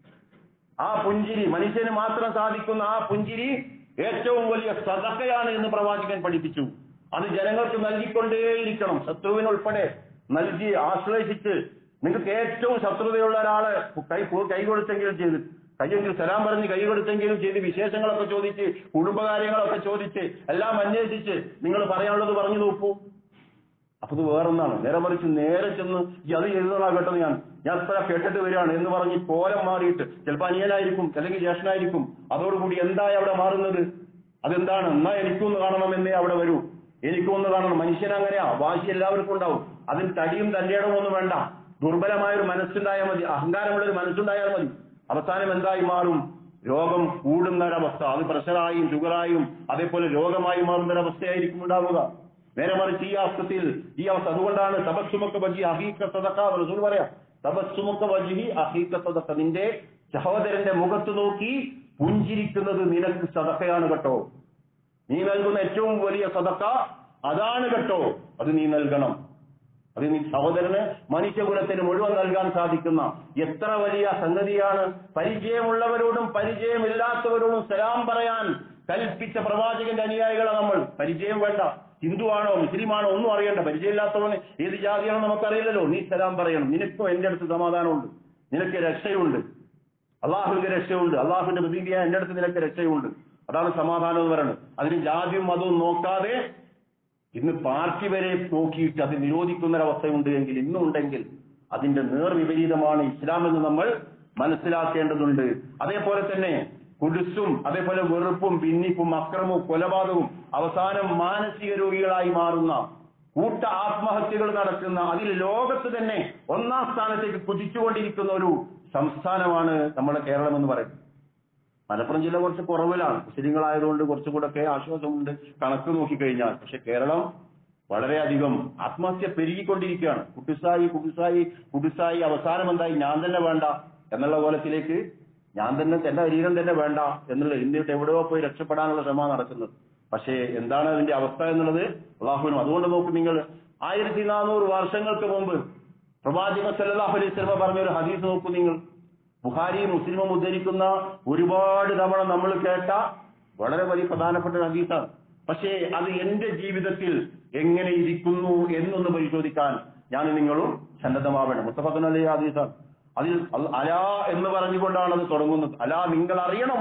Speaker 2: ആ പുഞ്ചിരി മനുഷ്യന് മാത്രം സാധിക്കുന്ന ആ പുഞ്ചിരി ഏറ്റവും വലിയ സദക്കയാണ് എന്ന് പ്രവാചകൻ പഠിപ്പിച്ചു അത് ജനങ്ങൾക്ക് നൽകിക്കൊണ്ടേയിരിക്കണം ശത്രുവിനുൾപ്പെടെ നൽകി ആശ്ലേഷിച്ച് നിങ്ങൾക്ക് ഏറ്റവും ശത്രുതയുള്ള ഒരാളെ കൈ കൈ കൊടുത്തെങ്കിലും ചെയ്ത് കയ്യെങ്കിലും സലാം പറഞ്ഞ് കൈ കൊടുത്തെങ്കിലും ചെയ്ത് വിശേഷങ്ങളൊക്കെ ചോദിച്ച് കുടുംബകാര്യങ്ങളൊക്കെ ചോദിച്ച് എല്ലാം അന്വേഷിച്ച് നിങ്ങൾ പറയാനുള്ളത് പറഞ്ഞു നോക്കൂ അപ്പൊ ഇത് വേറൊന്നാണ് നേരെ മറിച്ച് നേരെ ചെന്ന് ഈ അത് എഴുതണ കേട്ടത് ഞാൻ ഞാൻ ഇത്ര കേട്ടിട്ട് വരികയാണ് എന്ന് പറഞ്ഞ് കോലം മാറിയിട്ട് ചിലപ്പോൾ അനിയനായിരിക്കും അല്ലെങ്കിൽ ജ്യേഷ്ഠനായിരിക്കും അതോടുകൂടി എന്തായി അവിടെ മാറുന്നത് അതെന്താണ് എന്നാ എനിക്കൊന്ന് കാണണമെന്നേ അവിടെ വരൂ എനിക്കൊന്ന് കാണണം മനുഷ്യൻ അങ്ങനെയാ വാശി എല്ലാവർക്കും ഉണ്ടാവും അതിന് തടിയും തന്റെ ഒന്നും വേണ്ട ദുർബലമായ ഒരു മനസ്സുണ്ടായാൽ മതി അഹങ്കാരമുള്ള ഒരു മനസ്സുണ്ടായാൽ മതി അവസാനം എന്തായി മാറും രോഗം കൂടുന്ന ഒരവസ്ഥ അത് പ്രഷറായും ഷുഗറായും അതേപോലെ രോഗമായി മാറുന്ന ഒരവസ്ഥയായിരിക്കും ഉണ്ടാവുക നേരെ മറിച്ച് ഈ അവസ്ഥയിൽ ഈ അവസ്ഥ അതുകൊണ്ടാണ് തപസ്സുമൊക്കെ വജി അഹീക്ക സദക്ക റസൂൽ പറയാം തപസ്സുമൊക്കെ വജി അഹീക്ക സദക്ക നിന്റെ സഹോദരന്റെ മുഖത്ത് നോക്കി പുഞ്ചിരിക്കുന്നത് നിനക്ക് സദക്കയാണ് കേട്ടോ നീ നൽകുന്ന ഏറ്റവും വലിയ സദക്ക അതാണ് കേട്ടോ അത് നീ നൽകണം അത് നീ സഹോദരന് മനുഷ്യകുലത്തിന് മുഴുവൻ നൽകാൻ സാധിക്കുന്ന എത്ര വലിയ സംഗതിയാണ് പരിചയമുള്ളവരോടും പരിചയമില്ലാത്തവരോടും സലാം പറയാൻ കൽപ്പിച്ച പ്രവാചകന്റെ അനുയായികളാണ് നമ്മൾ പരിചയം വേണ്ട ഹിന്ദുവാണോ മുസ്ലിമാണോ ഒന്നും അറിയണ്ട പരിചയമില്ലാത്തവന് ഏത് ജാതിയാണോ നമുക്കറിയില്ലല്ലോ നീ സലാം പറയണം നിനക്കും എന്റെ അടുത്ത് സമാധാനമുണ്ട് നിനക്ക് രക്ഷയുണ്ട് അള്ളാഹുവിന്റെ രക്ഷയുണ്ട് അള്ളാഹുവിന്റെ പ്രതിനിധിയായ എന്റെ അടുത്ത് നിനക്ക് രക്ഷയുണ്ട് അതാണ് സമാധാനം എന്ന് പറയുന്നത് അതിന് ജാതിയും മതവും നോക്കാതെ ഇന്ന് പാർട്ടി വരെ നോക്കിയിട്ട് അത് നിരോധിക്കുന്ന ഒരവസ്ഥയുണ്ട് എങ്കിൽ ഇന്നുണ്ടെങ്കിൽ അതിന്റെ നേർവിപരീതമാണ് ഇസ്ലാം എന്ന് നമ്മൾ മനസ്സിലാക്കേണ്ടതുണ്ട് അതേപോലെ തന്നെ കുടുസും അതേപോലെ വെറുപ്പും ഭിന്നിപ്പും അക്രമവും കൊലപാതകവും അവസാനം മാനസിക രോഗികളായി മാറുന്ന കൂട്ട ആത്മഹത്യകൾ നടക്കുന്ന അതിൽ ലോകത്ത് തന്നെ ഒന്നാം സ്ഥാനത്തേക്ക് കുതിച്ചുകൊണ്ടിരിക്കുന്ന ഒരു സംസ്ഥാനമാണ് നമ്മുടെ കേരളം എന്ന് പറയുന്നത് മലപ്പുറം ജില്ല കുറച്ച് കുറവിലാണ് മുസ്ലിങ്ങളായതുകൊണ്ട് കുറച്ചുകൂടെ ഒക്കെ ആശ്വാസമുണ്ട് കണക്ക് നോക്കിക്കഴിഞ്ഞാൽ പക്ഷെ കേരളം വളരെയധികം ആത്മഹത്യ പെരുകിക്കൊണ്ടിരിക്കുകയാണ് കുട്ടിസായി കുടിസായി കുടിസായി അവസാനം എന്തായി ഞാൻ തന്നെ വേണ്ട എന്നുള്ള കോലത്തിലേക്ക് ഞാൻ തന്നെ എന്റെ ശരീരം തന്നെ വേണ്ട എന്നുള്ള എന്നിട്ട് എവിടെയോ പോയി രക്ഷപ്പെടാനുള്ള ശ്രമം നടക്കുന്നത് പക്ഷേ എന്താണ് അതിന്റെ അവസ്ഥ എന്നുള്ളത് അള്ളാഹുവിനും അതുകൊണ്ട് നോക്കും നിങ്ങൾ ആയിരത്തി നാനൂറ് വർഷങ്ങൾക്ക് മുമ്പ് പ്രവാചക സല്ലല്ലാഹു അലൈഹി വസല്ലം പറഞ്ഞ ഒരു ഹദീസ് നോക്കൂ നിങ്ങൾ ബുഹാരി മുസ്ലിമും ഉദ്ധരിക്കുന്ന ഒരുപാട് തവണ നമ്മൾ കേട്ട വളരെ വലിയ പ്രധാനപ്പെട്ട ഒരു ഹദീസാണ് പക്ഷേ അത് എന്റെ ജീവിതത്തിൽ എങ്ങനെ ഇരിക്കുന്നു എന്നൊന്ന് പരിശോധിക്കാൻ ഞാൻ നിങ്ങളും സന്നദ്ധമാവേണം മുത്തഫക്കൻ അലി ഹദീസാണ് അതിൽ അൽ- അലാ എന്ന് പറഞ്ഞുകൊണ്ടാണ് അത് തുടങ്ങുന്നത് അലാ നിങ്ങൾ അറിയണം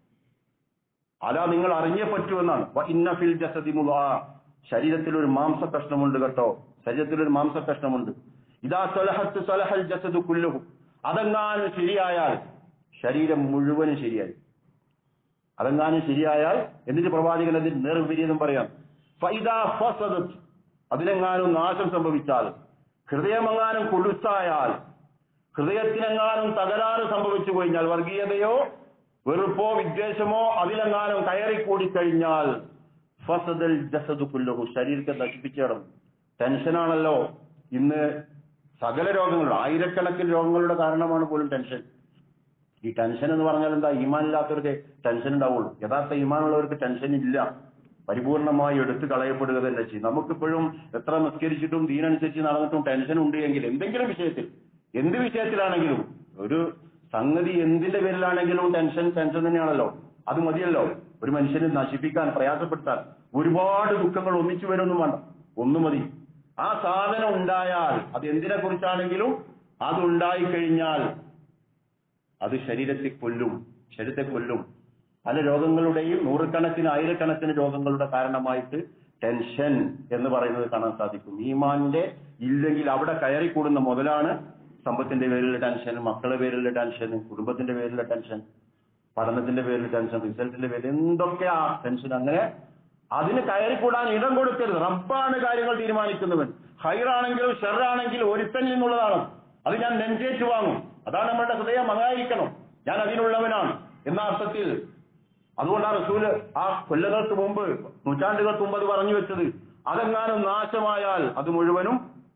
Speaker 2: അലാ നിങ്ങൾ അറിഞ്ഞേ പറ്റൂ എന്നാണ് വ ഇന്ന ഫിൽ ജസദി മുദ്ആ. ശരീരത്തിൽ ഒരു മാംസ കഷ്ണമുണ്ട് കേട്ടോ ശരീരത്തിൽ ഒരു മാംസ കഷ്ണമുണ്ട് ഇതാ സലഹത്ത് സലഹൽ ജസദു കുല്ലുഹു അതെങ്ങാനും ശരിയായാൽ ശരീരം മുഴുവനും ശരിയായി അതെങ്ങാനും ശരിയായാൽ എന്നിട്ട് പ്രവാചകൻ അതിന് നേർവിപരീതം പറയാം ഫൈദാ ഫസദത്ത് അതിനെങ്ങാനും നാശം സംഭവിച്ചാൽ ഹൃദയമെങ്ങാനും കുടുസായാൽ ഹൃദയത്തിനെങ്ങാനും തകരാറ് സംഭവിച്ചു കഴിഞ്ഞാൽ വർഗീയതയോ വെറുപ്പോ വിദ്വേഷമോ അതിലെങ്ങാനും കയറിക്കൂടി കഴിഞ്ഞാൽ ഫസദൽ ജസദു കുല്ലഹു ശരീരത്തെ നശിപ്പിച്ചിടും ടെൻഷനാണല്ലോ ഇന്ന് സകല രോഗങ്ങളും ആയിരക്കണക്കിന് രോഗങ്ങളുടെ കാരണമാണ് പോലും ടെൻഷൻ ഈ ടെൻഷൻ എന്ന് പറഞ്ഞാൽ എന്താ ഈമാൻ ഇല്ലാത്തവർക്ക് ടെൻഷൻ ഉണ്ടാവുള്ളൂ യഥാർത്ഥ ഈമാനുള്ളവർക്ക് ടെൻഷൻ ഇല്ല പരിപൂർണമായി എടുത്തു കളയപ്പെടുക തന്നെ ചെയ്യും നമുക്കിപ്പോഴും എത്ര നിസ്കരിച്ചിട്ടും ദീനനുസരിച്ച് നടന്നിട്ടും ടെൻഷൻ ഉണ്ട് എങ്കിൽ എന്തെങ്കിലും വിഷയത്തിൽ എന്ത് വിഷയത്തിലാണെങ്കിലും ഒരു സംഗതി എന്തിന്റെ പേരിലാണെങ്കിലും ടെൻഷൻ ടെൻഷൻ തന്നെയാണല്ലോ അത് മതിയല്ലോ ഒരു മനുഷ്യനെ നശിപ്പിക്കാൻ പ്രയാസപ്പെടുത്താൻ ഒരുപാട് ദുഃഖങ്ങൾ ഒന്നിച്ചു വരുമൊന്നും വേണ്ട ഒന്നു മതി ആ സാധനം ഉണ്ടായാൽ അത് എന്തിനെ കുറിച്ചാണെങ്കിലും അത് ഉണ്ടായി കഴിഞ്ഞാൽ അത് ശരീരത്തെ കൊല്ലും ശരീരത്തെ കൊല്ലും പല രോഗങ്ങളുടെയും നൂറുകണക്കിന് ആയിരക്കണക്കിന് രോഗങ്ങളുടെ കാരണമായിട്ട് ടെൻഷൻ എന്ന് പറയുന്നത് കാണാൻ സാധിക്കും ഈമാനിന്റെ ഇല്ലെങ്കിൽ അവിടെ കയറിക്കൂടുന്ന മുതലാണ് സമ്പത്തിന്റെ പേരിലുള്ള ടെൻഷൻ മക്കളുടെ പേരിലുള്ള ടെൻഷൻ കുടുംബത്തിന്റെ പേരിലുള്ള ടെൻഷൻ പഠനത്തിന്റെ പേരിൽ ടെൻഷൻ റിസൾട്ടിന്റെ പേരിൽ എന്തൊക്കെയാ ടെൻഷൻ അങ്ങനെ അതിന് കയറിക്കൂടാൻ ഇടം കൊടുക്കരുത് റബ്ബാണ് കാര്യങ്ങൾ തീരുമാനിക്കുന്നവൻ ഹൈറാണെങ്കിലും ഷെറാണെങ്കിലും ഒരുത്തൻ നിന്നുള്ളതാണ് അത് ഞാൻ നെഞ്ചേറ്റ് വാങ്ങും അതാണ് നമ്മളുടെ ഹൃദയം അതായിരിക്കണം ഞാൻ അതിനുള്ളവനാണ് എന്ന അർത്ഥത്തിൽ അതുകൊണ്ടാണ് റസൂല് ആ കൊല്ലങ്ങൾക്ക് മുമ്പ് നൂറ്റാണ്ടുകൾക്ക് മുമ്പ് അത് പറഞ്ഞു വെച്ചത് അതെങ്ങാനും നാശമായാൽ അത് മുഴുവനും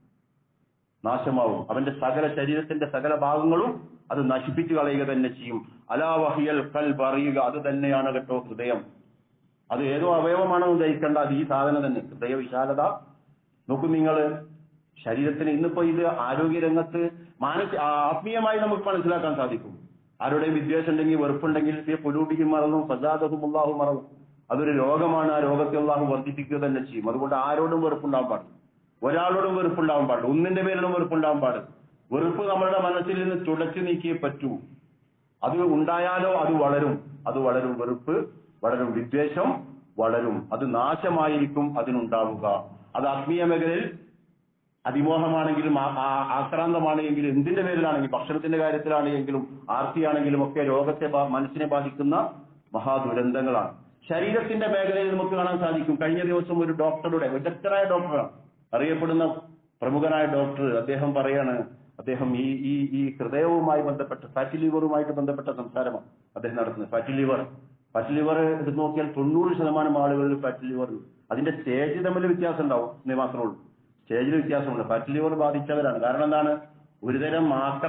Speaker 2: നാശമാവും അവന്റെ സകല ശരീരത്തിന്റെ സകല ഭാഗങ്ങളും അത് നശിപ്പിച്ചു കളയുക തന്നെ ചെയ്യും അലാവഹിയൽ കൽ പറയുക അത് തന്നെയാണ് കേട്ടോ ഹൃദയം അത് ഏതോ അവയവമാണെന്ന് ധരിക്കേണ്ട അത് ഈ സാധനം തന്നെ ഹൃദയ വിശാലത നോക്കൂ നിങ്ങൾ ശരീരത്തിന് ഇന്നിപ്പോ ഇത് ആരോഗ്യരംഗത്ത് മാനസിക ആത്മീയമായി നമുക്ക് മനസ്സിലാക്കാൻ സാധിക്കും ആരുടെയും വിദ്വേഷം ഉണ്ടെങ്കിൽ വെറുപ്പുണ്ടെങ്കിൽ പൊലൂപിക്കും മറന്നും സജാദഹും അള്ളാഹു മറന്നും അതൊരു രോഗമാണ് ആ രോഗത്തെ അള്ളാഹു വർദ്ധിപ്പിക്കുക തന്നെ ചെയ്യും അതുകൊണ്ട് ആരോടും വെറുപ്പുണ്ടാവാൻ പാടില്ല ഒരാളോടും വെറുപ്പുണ്ടാവാൻ പാടില്ല ഒന്നിന്റെ പേരിലും വെറുപ്പുണ്ടാവാൻ പാടില്ല വെറുപ്പ് നമ്മളുടെ മനസ്സിൽ നിന്ന് തുടച്ചു നീക്കിയേ പറ്റൂ അത് ഉണ്ടായാലോ അത് വളരും അത് വളരും വെറുപ്പ് വളരും വിദ്വേഷം വളരും അത് നാശമായിരിക്കും അതിനുണ്ടാവുക അത് ആത്മീയ മേഖലയിൽ അതിമോഹമാണെങ്കിലും ആ- ആ- ആക്രാന്തമാണെങ്കിലും എന്തിന്റെ പേരിലാണെങ്കിലും ഭക്ഷണത്തിന്റെ കാര്യത്തിലാണെങ്കിലും ആർത്തിയാണെങ്കിലും ഒക്കെ രോഗത്തെ ബാ- മനസ്സിനെ ബാധിക്കുന്ന മഹാദുരന്തങ്ങളാണ് ശരീരത്തിന്റെ മേഖലയിൽ നമുക്ക് കാണാൻ സാധിക്കും കഴിഞ്ഞ ദിവസം ഒരു ഡോക്ടറുടെ വിദഗ്ധരായ ഡോക്ടറാണ് അറിയപ്പെടുന്ന പ്രമുഖനായ ഡോക്ടർ അദ്ദേഹം പറയാണ് അദ്ദേഹം ഈ ഈ ഈ ഹൃദയവുമായി ബന്ധപ്പെട്ട ഫാറ്റി ലിവറുമായിട്ട് ബന്ധപ്പെട്ട സംസാരമാണ് അദ്ദേഹം നടത്തുന്നത് ഫാറ്റി ലിവർ ഫാറ്റി ലിവർ എടുത്ത് നോക്കിയാൽ തൊണ്ണൂറ് ശതമാനം ആളുകളിൽ ഫാറ്റി ലിവർ അതിന്റെ സ്റ്റേജ് തമ്മിൽ വ്യത്യാസം ഉണ്ടാവും എന്നേ മാത്രമേ ഉള്ളൂ സ്റ്റേജിൽ വ്യത്യാസമുണ്ട് ഫാറ്റി ലിവർ ബാധിച്ചവരാണ് കാരണം എന്താണ് ഒരുതരം മാക്ര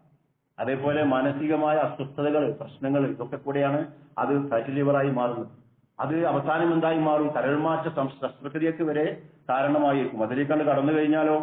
Speaker 2: അതേപോലെ മാനസികമായ അസ്വസ്ഥതകൾ പ്രശ്നങ്ങൾ ഇതൊക്കെ കൂടെയാണ് അത് ഫാറ്റി ലിവറായി മാറുന്നത് അത് അവസാനം എന്തായി മാറും കരൾമാറ്റ സം- ശസ്ത്രക്രിയക്ക് വരെ കാരണമായിരിക്കും അതിലേക്കാണ്ട് കടന്നു കഴിഞ്ഞാലോ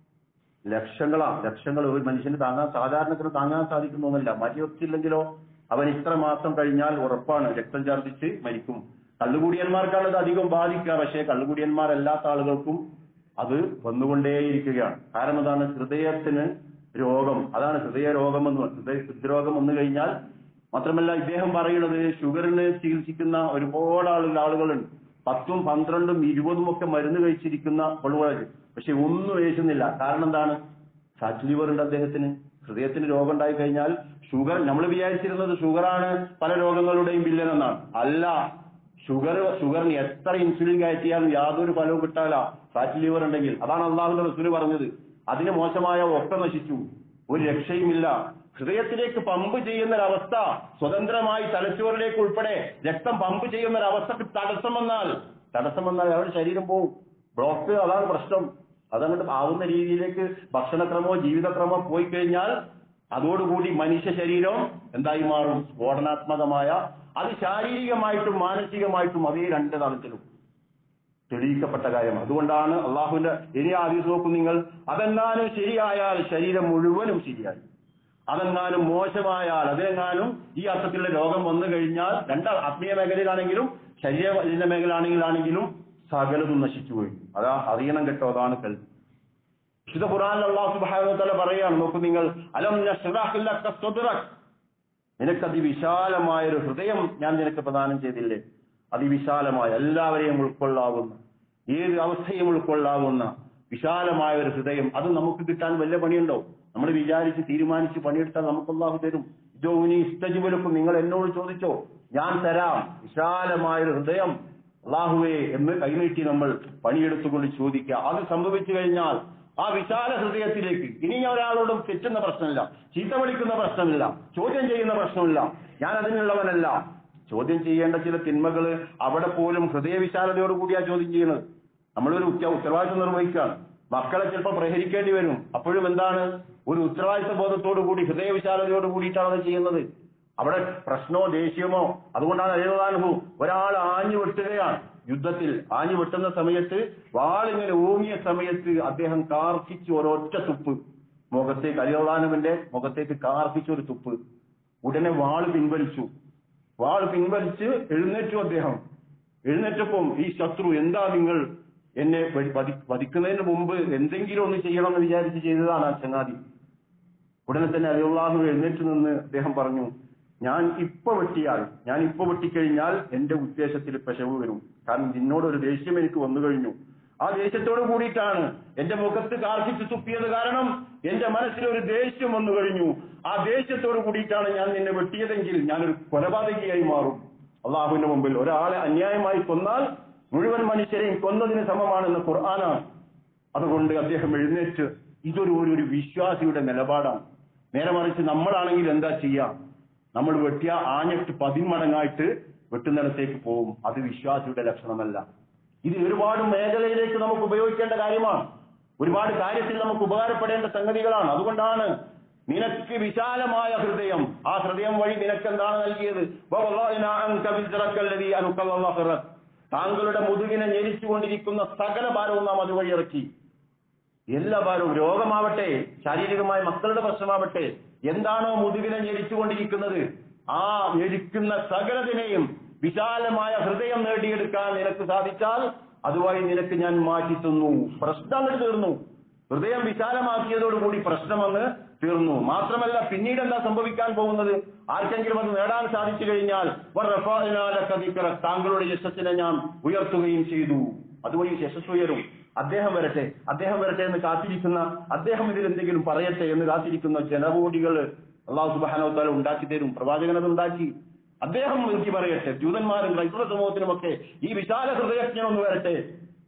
Speaker 2: ലക്ഷങ്ങളാ ലക്ഷങ്ങൾ ഒരു മനുഷ്യന് താങ്ങാൻ സാധാരണത്തിന് താങ്ങാൻ സാധിക്കുന്നൊന്നുമില്ല മരിയൊത്തില്ലെങ്കിലോ അവൻ ഇത്ര മാസം കഴിഞ്ഞാൽ ഉറപ്പാണ് രക്തം ഛർദ്ദിച്ച് മരിക്കും കള്ളുകൂടിയന്മാർക്കാണ് ഇത് അധികം ബാധിക്കുക പക്ഷേ കള്ളുകൂടിയന്മാരല്ലാത്ത ആളുകൾക്കും അത് വന്നുകൊണ്ടേയിരിക്കുകയാണ് കാരണം എന്താണ് ഹൃദയത്തിന് രോഗം അതാണ് ഹൃദയ രോഗം എന്ന് പറയുന്നത്. ഹൃദയ ഹൃദ്രോഗം വന്നു കഴിഞ്ഞാൽ മാത്രമല്ല ഇദ്ദേഹം പറയുന്നത് ഷുഗറിന് ചികിത്സിക്കുന്ന ഒരുപാട് ആളുകൾ ആളുകളുണ്ട് പത്തും പന്ത്രണ്ടും ഇരുപതും ഒക്കെ മരുന്ന് കഴിച്ചിരിക്കുന്ന കൊള്ളുകൾ പക്ഷെ ഒന്നും ഏശുന്നില്ല കാരണം എന്താണ് ഫാറ്റ് ലിവർ ഉണ്ട് അദ്ദേഹത്തിന് ഹൃദയത്തിന് രോഗം ഉണ്ടായി കഴിഞ്ഞാൽ ഷുഗർ നമ്മൾ വിചാരിച്ചിരുന്നത് ഷുഗറാണ് പല രോഗങ്ങളുടെയും വില്ലൻ എന്നാണ് അല്ല ഷുഗർ ഷുഗറിന് എത്ര ഇൻസുലിൻ കയറ്റിയാലും യാതൊരു ഫലവും കിട്ടാല ഫാറ്റ് ലിവർ ഉണ്ടെങ്കിൽ അതാണ് അള്ളാഹുന്റെ റസൂല് പറഞ്ഞത് അതിന് മോശമായ ഒക്കെ നശിച്ചു ഒരു രക്ഷയുമില്ല ഹൃദയത്തിലേക്ക് പമ്പ് ചെയ്യുന്ന ഒരവസ്ഥ സ്വതന്ത്രമായി തലച്ചോറിലേക്ക് ഉൾപ്പെടെ രക്തം പമ്പ് ചെയ്യുന്ന ഒരവസ്ഥക്ക് തടസ്സം വന്നാൽ തടസ്സം വന്നാൽ അവരുടെ ശരീരം പോവും ബ്ലോക്ക് അതാണ് പ്രശ്നം അതങ്ങോട്ട് ആവുന്ന രീതിയിലേക്ക് ഭക്ഷണക്രമോ ജീവിതക്രമോ പോയി കഴിഞ്ഞാൽ അതോടുകൂടി മനുഷ്യ ശരീരം എന്തായി മാറും സ്ഫോടനാത്മകമായ അത് ശാരീരികമായിട്ടും മാനസികമായിട്ടും അതേ രണ്ട് തലത്തിലും തെളിയിക്കപ്പെട്ട കാര്യം അതുകൊണ്ടാണ് അള്ളാഹുവിന്റെ ഇനി ആദ്യം നോക്കും നിങ്ങൾ അതെങ്ങാനും ശരിയായാൽ ശരീരം മുഴുവനും ശരിയായി അതെങ്ങാനും മോശമായാൽ അതെങ്ങാനും ഈ അർത്ഥത്തിലുള്ള രോഗം വന്നു കഴിഞ്ഞാൽ രണ്ട് ആത്മീയ മേഖലയിലാണെങ്കിലും ശരീര മേഖലയാണെങ്കിലാണെങ്കിലും സകലതും നശിച്ചുപോയി അതാ അറിയണം കേട്ടോ അതാണ് കൽവി വിശുദ്ധ ഖുറാനിൽ അള്ളാഹു സുബ്ഹാനഹു വതആല പറയാണ് നോക്കൂ നിങ്ങൾ അലം നശ്റഹ് ലക സദ്റക് നിനക്ക് അതിവിശാലമായ ഒരു ഹൃദയം ഞാൻ നിനക്ക് പ്രദാനം ചെയ്തില്ലേ അതിവിശാലമായ എല്ലാവരെയും ഉൾക്കൊള്ളാവുന്ന ഏത് അവസ്ഥയും ഉൾക്കൊള്ളാവുന്ന വിശാലമായ ഒരു ഹൃദയം അത് നമുക്ക് കിട്ടാൻ വലിയ പണിയുണ്ടോ നമ്മൾ വിചാരിച്ച് തീരുമാനിച്ച് പണിയെടുത്താൽ നമുക്ക് അള്ളാഹു തരും ഇതോ ഇനി ഇഷ്ടജീവനക്കും നിങ്ങൾ എന്നോട് ചോദിച്ചോ ഞാൻ തരാം വിശാലമായ ഒരു ഹൃദയം അള്ളാഹുവേ എന്ന് കൈനീട്ടി നമ്മൾ പണിയെടുത്തുകൊണ്ട് ചോദിക്കുക അത് സംഭവിച്ചു കഴിഞ്ഞാൽ ആ വിശാല ഹൃദയത്തിലേക്ക് ഇനി ഞാൻ ഒരാളോടും തെറ്റുന്ന പ്രശ്നമില്ല ചീത്ത വിളിക്കുന്ന പ്രശ്നമില്ല ചോദ്യം ചെയ്യുന്ന പ്രശ്നമില്ല ഞാൻ അതിനുള്ളവനല്ല ചോദ്യം ചെയ്യേണ്ട ചില തിന്മകള് അവിടെ പോലും ഹൃദയവിശാലതയോട് കൂടിയാ ചോദ്യം ചെയ്യുന്നത് നമ്മളൊരു ഉത്ത ഉത്തരവാദിത്വം നിർവഹിക്കുകയാണ് മക്കളെ ചിലപ്പോൾ പ്രഹരിക്കേണ്ടി വരും അപ്പോഴും എന്താണ് ഒരു ഉത്തരവാദിത്വ ബോധത്തോടു കൂടി ഹൃദയവിശാലതയോട് കൂടിയിട്ടാണ് അത് ചെയ്യുന്നത് അവിടെ പ്രശ്നമോ ദേഷ്യമോ അതുകൊണ്ടാണ് അയ്യോദാനുഭു ഒരാൾ ആഞ്ഞു വെട്ടുകയാണ് യുദ്ധത്തിൽ ആഞ്ഞു വെട്ടുന്ന സമയത്ത് വാളിങ്ങനെ ഓങ്ങിയ സമയത്ത് അദ്ദേഹം കാർക്കിച്ച് ഒരൊറ്റ തുപ്പ് മുഖത്തേക്ക് അലിയോദാനുവിന്റെ മുഖത്തേക്ക് കാർക്കിച്ച ഒരു തുപ്പ് ഉടനെ വാള് പിൻവലിച്ചു വാൾ പിൻവലിച്ച് എഴുന്നേറ്റു അദ്ദേഹം എഴുന്നേറ്റപ്പം ഈ ശത്രു എന്താ നിങ്ങൾ എന്നെ വധി- വധി- വധിക്കുന്നതിന് മുമ്പ് എന്തെങ്കിലും ഒന്ന് ചെയ്യണമെന്ന് വിചാരിച്ച് ചെയ്തതാണ് ആ ചങ്ങാതി ഉടനെ തന്നെ അലിയുള്ളാഹു എഴുന്നേറ്റ് നിന്ന് അദ്ദേഹം പറഞ്ഞു ഞാൻ ഇപ്പൊ വെട്ടിയാൽ ഞാൻ ഇപ്പൊ വെട്ടിക്കഴിഞ്ഞാൽ എന്റെ ഉദ്ദേശത്തിൽ പെശവ് വരും കാരണം നിന്നോട് ഒരു ദേഷ്യം എനിക്ക് വന്നു കഴിഞ്ഞു ആ ദേഷ്യത്തോട് കൂടിയിട്ടാണ് എന്റെ മുഖത്ത് കാർഷിച്ച് തുപ്പിയത് കാരണം എന്റെ മനസ്സിൽ ഒരു ദേഷ്യം വന്നു കഴിഞ്ഞു ആ ദേഷ്യത്തോട് കൂടിയിട്ടാണ് ഞാൻ നിന്നെ വെട്ടിയതെങ്കിൽ ഞാനൊരു കൊലപാതകിയായി മാറും അള്ളാഹുവിന്റെ മുമ്പിൽ ഒരാളെ അന്യായമായി കൊന്നാൽ മുഴുവൻ മനുഷ്യരെയും കൊന്നതിന് സമമാണെന്ന് ഖുർആനാണ് അതുകൊണ്ട് അദ്ദേഹം എഴുന്നേറ്റ് ഇതൊരു ഒരു ഒരു വിശ്വാസിയുടെ നിലപാടാണ് നേരെ മറിച്ച് നമ്മളാണെങ്കിൽ എന്താ ചെയ്യാം നമ്മൾ വെട്ടിയ ആഞ്ഞിട്ട് പതിന്മടങ്ങായിട്ട് വെട്ടുന്നിടത്തേക്ക് പോകും അത് വിശ്വാസിയുടെ ലക്ഷണമല്ല ഇത് ഒരുപാട് മേഖലയിലേക്ക് നമുക്ക് ഉപയോഗിക്കേണ്ട കാര്യമാണ് ഒരുപാട് കാര്യത്തിൽ നമുക്ക് ഉപകാരപ്പെടേണ്ട സംഗതികളാണ് അതുകൊണ്ടാണ് നിനക്ക് വിശാലമായ ഹൃദയം ആ ഹൃദയം വഴി നിനക്ക് എന്താണ് നൽകിയത് വവളഅനാ അൻക വിസ്റക്കല്ലദീ അൻഖള ളഹ്റക്. താങ്കളുടെ മുതുകിനെ ഞെരിച്ചുകൊണ്ടിരിക്കുന്ന സകല ഭാരവും നാം അതുവഴി ഇറക്കി എല്ലാ ഭാരവും രോഗമാവട്ടെ ശാരീരികമായ മക്കളുടെ പ്രശ്നമാവട്ടെ എന്താണോ മുതുകിനെ ഞെരിച്ചുകൊണ്ടിരിക്കുന്നത് ആ ഞെരിക്കുന്ന സകലതിനെയും വിശാലമായ ഹൃദയം നേടിയെടുക്കാൻ നിനക്ക് സാധിച്ചാൽ അതുവഴി നിനക്ക് ഞാൻ മാറ്റി തന്നു പ്രശ്നങ്ങൾ തീർന്നു ഹൃദയം വിശാലമാക്കിയതോടുകൂടി പ്രശ്നമങ്ങ് തീർന്നു മാത്രമല്ല പിന്നീട് എന്താ സംഭവിക്കാൻ പോകുന്നത് ആർക്കെങ്കിലും അത് നേടാൻ സാധിച്ചു കഴിഞ്ഞാൽ വറഫഅനാ ലക ദിക്റ. താങ്കളുടെ യശസ്സിനെ ഞാൻ ഉയർത്തുകയും ചെയ്തു അതുവഴി യശസ് ഉയരും അദ്ദേഹം വരട്ടെ അദ്ദേഹം വരട്ടെ എന്ന് കാത്തിരിക്കുന്ന അദ്ദേഹം ഇതിൽ എന്തെങ്കിലും പറയട്ടെ എന്ന് കാത്തിരിക്കുന്ന ജനകോടികൾ അള്ളാഹു സുബാനോത്താല ഉണ്ടാക്കി തരും പ്രവാചകൻ അത് ഉണ്ടാക്കി അദ്ദേഹം എനിക്ക് പറയട്ടെ ജൂതന്മാരും ക്രൈസ്തവ സമൂഹത്തിനുമൊക്കെ ഈ വിശാല ഹൃദയജ്ഞൻ ഒന്ന് വരട്ടെ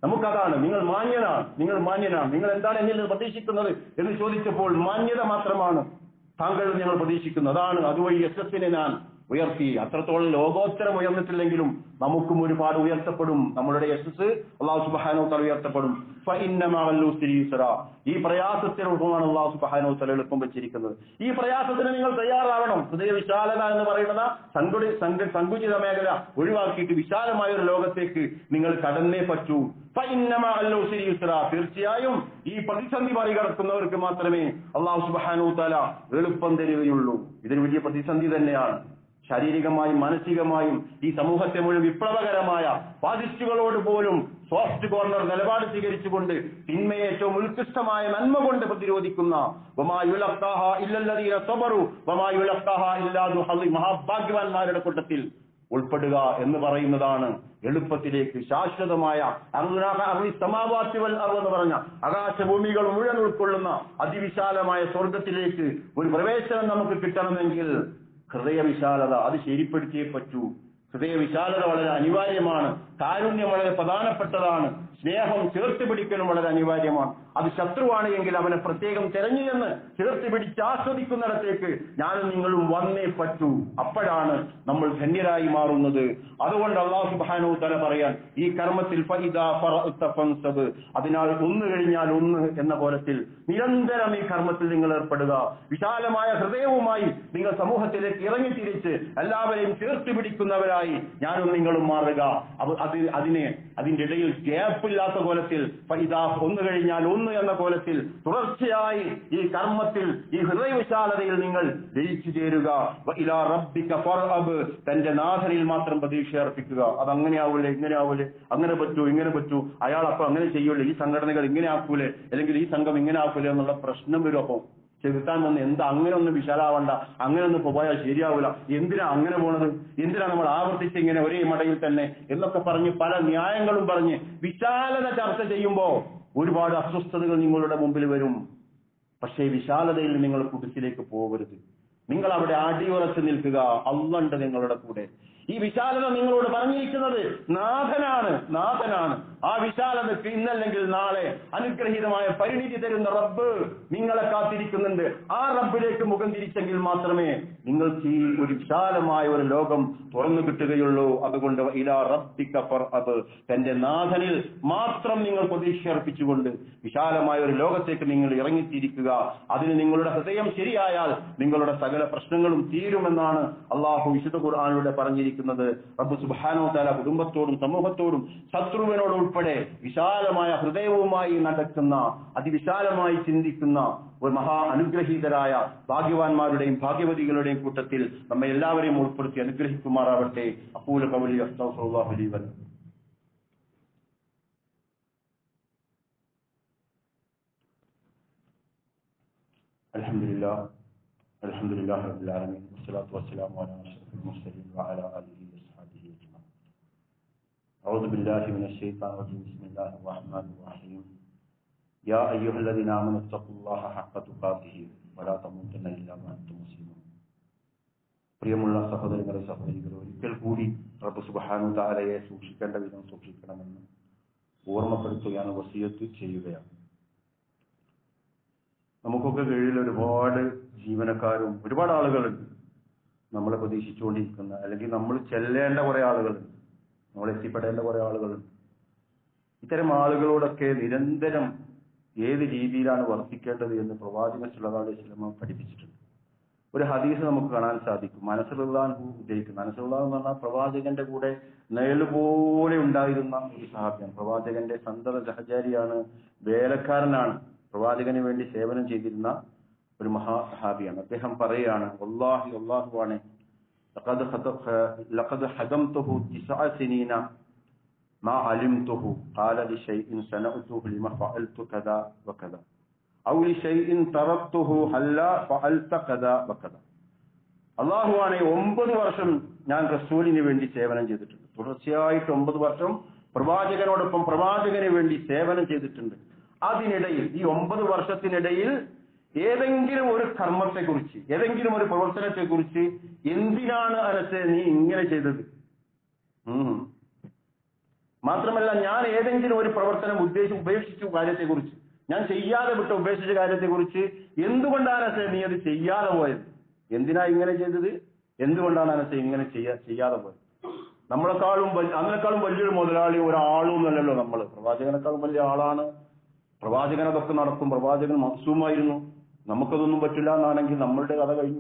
Speaker 2: നമുക്കതാണ് നിങ്ങൾ മാന്യനാണ് നിങ്ങൾ മാന്യനാണ് നിങ്ങൾ എന്താണ് എന്നിൽ നിന്ന് പ്രതീക്ഷിക്കുന്നത് എന്ന് ചോദിച്ചപ്പോൾ മാന്യത മാത്രമാണ് താങ്കൾ ഞങ്ങൾ പ്രതീക്ഷിക്കുന്നത് അതാണ് അതുവഴി എസ് എസിനെ ഞാൻ ഉയർത്തി അത്രത്തോളം ലോകോത്തരം ഉയർന്നിട്ടില്ലെങ്കിലും നമുക്കും ഒരുപാട് ഉയർത്തപ്പെടും നമ്മളുടെ എസ് എസ് അള്ളാഹു സുബാനോ തല ഉയർത്തപ്പെടും ഫഇന്നമഅല്ലു സിരീസറ. ഈ പ്രയാസത്തിനൊപ്പമാണ് അള്ളാഹു സുബാനോ തല എളുപ്പം വെച്ചിരിക്കുന്നത് ഈ പ്രയാസത്തിന് നിങ്ങൾ തയ്യാറാവണം ഹൃദയ വിശാലത എന്ന് പറയുന്നത് സങ്കുടി സങ്ക- സങ്കുചിത മേഖല ഒഴിവാക്കിയിട്ട് വിശാലമായ ഒരു ലോകത്തേക്ക് നിങ്ങൾ കടന്നേ പറ്റൂ ഫഇന്നമഅല്ലു സിരീസറ. തീർച്ചയായും ഈ പ്രതിസന്ധി മറികടക്കുന്നവർക്ക് മാത്രമേ അള്ളാഹു സുബാനോ തല എളുപ്പം തരികയുള്ളൂ ഇതൊരു വലിയ പ്രതിസന്ധി തന്നെയാണ് ശാരീരികമായും മാനസികമായും ഈ സമൂഹത്തെ മുഴുവൻ വിപ്ലവകരമായ ഫാസിസ്റ്റുകളോട് പോലും സോഫ്റ്റ് കോർണർ നിലപാട് സ്വീകരിച്ചുകൊണ്ട് തിന്മയെ ഏറ്റവും ഉത്കൃഷ്ടമായ നന്മ കൊണ്ട് പ്രതിരോധിക്കുന്ന വമാ യുലഖാഹ ഇല്ലല്ലദീന സബറു വമാ യുലഖാഹ ഇല്ലാ ദു ഹളി മഹാഭാഗ്യവാന്മാരുടെ കൂട്ടത്തിൽ ഉൾപ്പെടുക എന്ന് പറയുന്നതാണ് എളുപ്പത്തിലേക്ക് ശാശ്വതമായ അർദുനാഹ- അർദി സമാവാത്തി വൽ അർദ് എന്ന് പറഞ്ഞ ആകാശഭൂമികൾ മുഴുവൻ ഉൾക്കൊള്ളുന്ന അതിവിശാലമായ സ്വർഗത്തിലേക്ക് ഒരു പ്രവേശനം നമുക്ക് കിട്ടണമെങ്കിൽ ഹൃദയവിശാലത അത് ശരിപ്പെടുത്തിയേ പറ്റൂ ഹൃദയവിശാലത വളരെ അനിവാര്യമാണ് കാരുണ്യം വളരെ പ്രധാനപ്പെട്ടതാണ് സ്നേഹം ചേർത്ത് പിടിക്കലും വളരെ അനിവാര്യമാണ് അത് ശത്രുവാണ് എങ്കിൽ അവനെ പ്രത്യേകം തെരഞ്ഞു എന്ന് ചേർത്ത് പിടിച്ച് ആസ്വദിക്കുന്നിടത്തേക്ക് ഞാനും നിങ്ങളും വന്നേ പറ്റൂ അപ്പോഴാണ് നമ്മൾ ധന്യരായി മാറുന്നത് അതുകൊണ്ട് അള്ളാഹു സുബ്ഹാനഹു തല പറയാൻ ഈ കർമ്മത്തിൽ ഫഇദാ ഫറഅ്ത ഫൻസബ് അതിനാൽ ഒന്ന് കഴിഞ്ഞാൽ ഒന്ന് എന്ന പോലത്തിൽ നിരന്തരം ഈ കർമ്മത്തിൽ നിങ്ങൾ ഏർപ്പെടുക വിശാലമായ ഹൃദയവുമായി നിങ്ങൾ സമൂഹത്തിലേക്ക് ഇറങ്ങിത്തിരിച്ച് എല്ലാവരെയും ചേർത്ത് പിടിക്കുന്നവരായി ഞാനും നിങ്ങളും മാറുക അത് അത് അതിനെ അതിന്റെ ഇടയിൽ ഗ്യാപ്പില്ലാത്ത കോലത്തിൽ ഫൈദാ ഒന്ന് കഴിഞ്ഞാൽ ഒന്ന് എന്ന കോലത്തിൽ തുടർച്ചയായി ഈ കർമ്മത്തിൽ ഈ ഹൃദയവിശാലതയിൽ നിങ്ങൾ ജയിച്ചു ചേരുക വ ഇലാ റബ്ബിക ഫർഅബ് തന്റെ നാഥനിൽ മാത്രം പ്രതീക്ഷ അർപ്പിക്കുക അത് അങ്ങനെ ആവൂലേ ഇങ്ങനെ ആവൂലേ അങ്ങനെ പറ്റൂ ഇങ്ങനെ പറ്റൂ അയാൾ അപ്പൊ അങ്ങനെ ചെയ്യൂലേ ഈ സംഘടനകൾ ഇങ്ങനെ ആക്കൂലേ അല്ലെങ്കിൽ ഈ സംഘം ഇങ്ങനെ ആക്കൂലേ എന്നുള്ള പ്രശ്നം വരും അപ്പം ചെറുത്താൻ വന്ന് എന്താ അങ്ങനെ ഒന്ന് വിശാലാവണ്ട അങ്ങനെ ഒന്ന് പോയാൽ ശരിയാവില്ല എന്തിനാ അങ്ങനെ പോണത് എന്തിനാ നമ്മൾ ആവർത്തിച്ച് ഇങ്ങനെ ഒരേ മടയിൽ തന്നെ എന്നൊക്കെ പറഞ്ഞ് പല ന്യായങ്ങളും പറഞ്ഞ് വിശാലത ചർച്ച ചെയ്യുമ്പോ ഒരുപാട് അസ്വസ്ഥതകൾ നിങ്ങളുടെ മുമ്പിൽ വരും പക്ഷേ വിശാലതയിൽ നിങ്ങൾ കുടിസിലേക്ക് പോകരുത് നിങ്ങൾ അവിടെ അടിയുറച്ച് നിൽക്കുക അള്ളുണ്ട് നിങ്ങളുടെ കൂടെ ഈ വിശാലത നിങ്ങളോട് പറഞ്ഞിരിക്കുന്നത് നാഥനാണ് നാഥനാണ് ആ വിശാലതയ്ക്ക് ഇന്നല്ലെങ്കിൽ നാളെ അനുഗ്രഹീതമായ പരിണിതി തരുന്ന റബ്ബ് നിങ്ങളെ കാത്തിരിക്കുന്നുണ്ട് ആ റബ്ബിലേക്ക് മുഖം തിരിച്ചെങ്കിൽ മാത്രമേ നിങ്ങൾക്ക് ഈ ഒരു വിശാലമായ ഒരു ലോകം തുറന്നു കിട്ടുകയുള്ളൂ അതുകൊണ്ട് ഇലാ റബ്ബിക ഫർഅബ് തന്റെ നാഥനിൽ മാത്രം നിങ്ങൾ പ്രതീക്ഷ അർപ്പിച്ചുകൊണ്ട് വിശാലമായ ഒരു ലോകത്തേക്ക് നിങ്ങൾ ഇറങ്ങിത്തിരിക്കുക അതിന് നിങ്ങളുടെ ഹൃദയം ശരിയായാൽ നിങ്ങളുടെ സകല പ്രശ്നങ്ങളും തീരുമെന്നാണ് അള്ളാഹു വിശുദ്ധ ഖുർആാനിലൂടെ പറഞ്ഞിരിക്കുന്നത് റബ്ബ് സുബാനോ താല കുടുംബത്തോടും സമൂഹത്തോടും ശത്രുവിനോടും ഉൾപ്പെടെ വിശാലമായ ഹൃദയവുമായി നടക്കുന്ന അതിവിശാലമായി ചിന്തിക്കുന്ന ഒരു മഹാ അനുഗ്രഹീതരായ ഭാഗ്യവാന്മാരുടെയും ഭാഗ്യവതികളുടെയും കൂട്ടത്തിൽ നമ്മെ എല്ലാവരെയും ഉൾപ്പെടുത്തി അനുഗ്രഹിക്കുമാറാവട്ടെ അപ്പൂല കവലി അസ്താഹുലി വൽ الحمد لله الحمد لله رب العالمين والصلاة والسلام على أشرف المرسلين وعلى آله وصحبه أجمعين أعوذ بالله من الشيطان الرجيم بسم الله الرحمن الرحيم يا أيها الذين آمنوا اتقوا الله حق تقاته ولا تموتن إلا وأنتم مسلمون പ്രിയമുള്ള സഹോദരങ്ങളെ സഹോദരികളെ ഒരിക്കൽ കൂടി റബ്ബ് സുബ്ഹാനഹു തആലയെ സൂക്ഷിക്കേണ്ട വിധം സൂക്ഷിക്കണമെന്ന് ഓർമ്മപ്പെടുത്തുകയാണ് വസിയത്ത് ചെയ്യുകയാണ് നമുക്കൊക്കെ കീഴിൽ ഒരുപാട് ജീവനക്കാരും ഒരുപാട് ആളുകളുണ്ട് നമ്മളെ പ്രതീക്ഷിച്ചുകൊണ്ടിരിക്കുന്ന അല്ലെങ്കിൽ നമ്മൾ ചെല്ലേണ്ട കുറെ ആളുകളുണ്ട് നമ്മൾ എത്തിപ്പെടേണ്ട കുറെ ആളുകളുണ്ട് ഇത്തരം ആളുകളോടൊക്കെ നിരന്തരം ഏത് രീതിയിലാണ് വർത്തിക്കേണ്ടത് എന്ന് പ്രവാചകൻ സുല്ലാ അലൈഹി സ്വലമ പഠിപ്പിച്ചിട്ടുണ്ട് ഒരു ഹദീസ് നമുക്ക് കാണാൻ സാധിക്കും മനസ്സുള്ളാൻ ഉദ്ദേശിക്കുന്നു മനസ്സുള്ള എന്ന് പറഞ്ഞാൽ പ്രവാചകന്റെ കൂടെ നിഴലുപോലെ ഉണ്ടായിരുന്ന ഒരു സഹാബിയാണ് പ്രവാചകന്റെ സന്തത സഹചാരിയാണ് വേലക്കാരനാണ് പ്രവാചകന് വേണ്ടി സേവനം ചെയ്തിരുന്ന ഒരു മഹാസഹാബിയാണ് അദ്ദേഹം പറയുകയാണ് വല്ലാഹി വല്ലാഹുവാണ് ലഖദ് ഖദ- ലഖദ് ഹദംതുഹു തിസ്അ സിനീന ما علمته قال لشيء صنعته لما فعلت كذا وكذا أو لشيء تركته هلا فعلت كذا وكذا അള്ളാഹുവാണ് ഒമ്പത് വർഷം ഞാൻ റസൂലിന് വേണ്ടി സേവനം ചെയ്തിട്ടുണ്ട് തുടർച്ചയായിട്ട് ഒമ്പത് വർഷം പ്രവാചകനോടൊപ്പം പ്രവാചകന് വേണ്ടി സേവനം ചെയ്തിട്ടുണ്ട് അതിനിടയിൽ ഈ ഒമ്പത് വർഷത്തിനിടയിൽ ഏതെങ്കിലും ഒരു കർമ്മത്തെക്കുറിച്ച് ഏതെങ്കിലും ഒരു പ്രവർത്തനത്തെക്കുറിച്ച് എന്തിനാണ് അനസ് നീ ഇങ്ങനെ ചെയ്തത് ഉം. മാത്രമല്ല ഞാൻ ഏതെങ്കിലും ഒരു പ്രവർത്തനം ഉദ്ദേശിച്ച് ഉപേക്ഷിച്ചു കാര്യത്തെക്കുറിച്ച് ഞാൻ ചെയ്യാതെ വിട്ട ഉപേക്ഷിച്ച കാര്യത്തെക്കുറിച്ച് എന്തുകൊണ്ടാണ് അനസ നീ അത് ചെയ്യാതെ പോയത് എന്തിനാ ഇങ്ങനെ ചെയ്തത് എന്തുകൊണ്ടാണ് അനസ ഇങ്ങനെ ചെയ്യാ ചെയ്യാതെ പോയത് നമ്മളെക്കാളും വലിയ അതിനേക്കാളും വലിയൊരു മുതലാളി ഒരാളും അല്ലല്ലോ നമ്മൾ പ്രവാചകനേക്കാളും വലിയ ആളാണ് പ്രവാചകൻ അതൊക്കെ നടക്കും പ്രവാചകൻ മക്സൂമായിരുന്നു നമുക്കതൊന്നും പറ്റില്ല എന്നാണെങ്കിൽ നമ്മളുടെ കഥ കഴിഞ്ഞു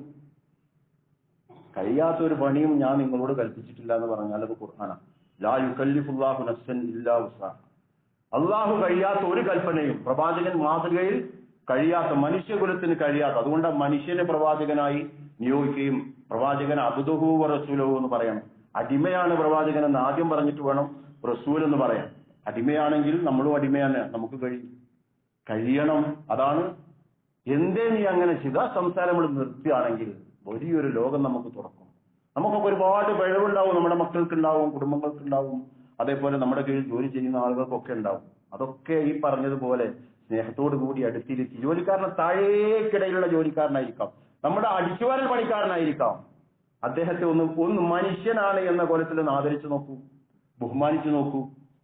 Speaker 2: കഴിയാത്ത ഒരു പണിയും ഞാൻ നിങ്ങളോട് കൽപ്പിച്ചിട്ടില്ല എന്ന് പറഞ്ഞാൽ അത് ഖുർആനാണ് ലാ യുക്കല്ലിഫുല്ലാഹു നഫ്സൻ ഇല്ലാ ഉസ്സാഹ അള്ളാഹു കഴിയാത്ത ഒരു കൽപ്പനയും പ്രവാചകൻ മാതൃകയിൽ കഴിയാത്ത മനുഷ്യകുലത്തിന് കഴിയാത്ത അതുകൊണ്ട് മനുഷ്യനെ പ്രവാചകനായി നിയോഗിക്കുകയും പ്രവാചകൻ അബുദുഹു റസൂലഹു എന്ന് പറയണം അടിമയാണ് പ്രവാചകൻ എന്ന് ആദ്യം പറഞ്ഞിട്ട് വേണം റസൂൽ എന്ന് പറയാൻ അടിമയാണെങ്കിൽ നമ്മളും അടിമയാണ് നമുക്ക് കഴിയും കഴിയണം അതാണ് എന്തേ നീ അങ്ങനെ ചെയ്ത ആ സംസാരം നമ്മൾ നിർത്തിയാണെങ്കിൽ വലിയൊരു ലോകം നമുക്ക് തുറക്കും നമുക്കൊക്കെ ഒരുപാട് പിഴവുണ്ടാവും നമ്മുടെ മക്കൾക്കുണ്ടാവും കുടുംബങ്ങൾക്കുണ്ടാവും അതേപോലെ നമ്മുടെ കീഴിൽ ജോലി ചെയ്യുന്ന ആളുകൾക്കൊക്കെ ഉണ്ടാവും അതൊക്കെ ഈ പറഞ്ഞതുപോലെ സ്നേഹത്തോടു കൂടി അടുത്തിരുത്തി ജോലിക്കാരനെ താഴേക്കിടയിലുള്ള ജോലിക്കാരനായിരിക്കാം നമ്മുടെ അടിച്ചുവാരൽ പണിക്കാരനായിരിക്കാം അദ്ദേഹത്തെ ഒന്ന് ഒന്ന് മനുഷ്യനാണ് എന്ന കോലത്തിൽ ഒന്ന് ആദരിച്ചു നോക്കൂ ബഹുമാനിച്ചു നോക്കൂ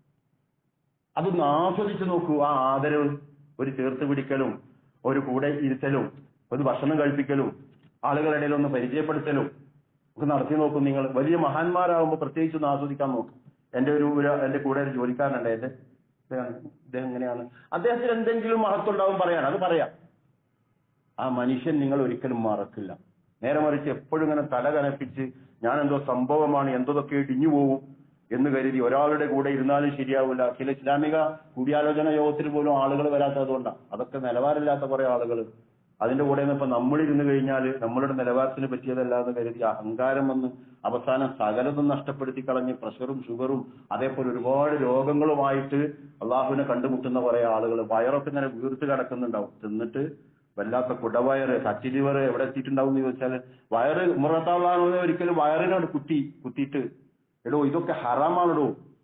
Speaker 2: അതൊന്ന് ആസ്വദിച്ചു നോക്കൂ ആ ആദരവ് ഒരു ചേർത്ത് പിടിക്കലും ഒരു കൂടെ ഇരുത്തലും ഒരു ഭക്ഷണം കഴിപ്പിക്കലും ആളുകളുടെ ഇടയിൽ ഒന്ന് പരിചയപ്പെടുത്തലും ഒക്കെ നടത്തി നോക്കും നിങ്ങൾ വലിയ മഹാന്മാരാകുമ്പോൾ പ്രത്യേകിച്ച് ഒന്ന് ആസ്വദിക്കാൻ നോക്കും എന്റെ ഒരു ഒരു- എന്റെ കൂടെ ഒരു ജോലിക്കാരനുണ്ട് എന്റെ ഇദ്ദേഹം ഇദ്ദേഹം എങ്ങനെയാണ് അദ്ദേഹത്തിന് എന്തെങ്കിലും മഹത്വം ഉണ്ടാവും പറയാൻ അത് പറയാം ആ മനുഷ്യൻ നിങ്ങൾ ഒരിക്കലും മറക്കില്ല നേരെ മറിച്ച് എപ്പോഴും ഇങ്ങനെ തല കനപ്പിച്ച് ഞാൻ എന്തോ സംഭവമാണ് എന്തോതൊക്കെ ഇടിഞ്ഞു പോകും എന്ന് കരുതി ഒരാളുടെ കൂടെ ഇരുന്നാലും ശരിയാവില്ല ചില ഇസ്ലാമിക കൂടിയാലോചന യോഗത്തിൽ പോലും ആളുകൾ വരാത്തതുകൊണ്ടാണ് അതൊക്കെ നിലവാരമില്ലാത്ത കുറെ ആളുകൾ അതിന്റെ കൂടെ ഇപ്പൊ നമ്മളിരുന്ന് കഴിഞ്ഞാൽ നമ്മളുടെ നിലവാരത്തിന് പറ്റിയതല്ല എന്ന് കരുതി അഹങ്കാരം വന്ന് അവസാനം സകലതും നഷ്ടപ്പെടുത്തി കളഞ്ഞ് പ്രഷറും ഷുഗറും അതേപോലെ ഒരുപാട് രോഗങ്ങളുമായിട്ട് അള്ളാഹുവിനെ കണ്ടുമുട്ടുന്ന കുറെ ആളുകൾ വയറൊക്കെ ഇങ്ങനെ വീർത്ത് കിടക്കുന്നുണ്ടാവും തിന്നിട്ട് വല്ലാത്ത കുടവയറ് കച്ചിലിവർ എവിടെ എത്തിയിട്ടുണ്ടാവും എന്ന് ചോദിച്ചാൽ വയറ് മുറത്താളാണോ ഒരിക്കലും വയറിനോട് കുത്തി കുത്തിയിട്ട് എടോ ഇതൊക്കെ ഹറാമാണെടോ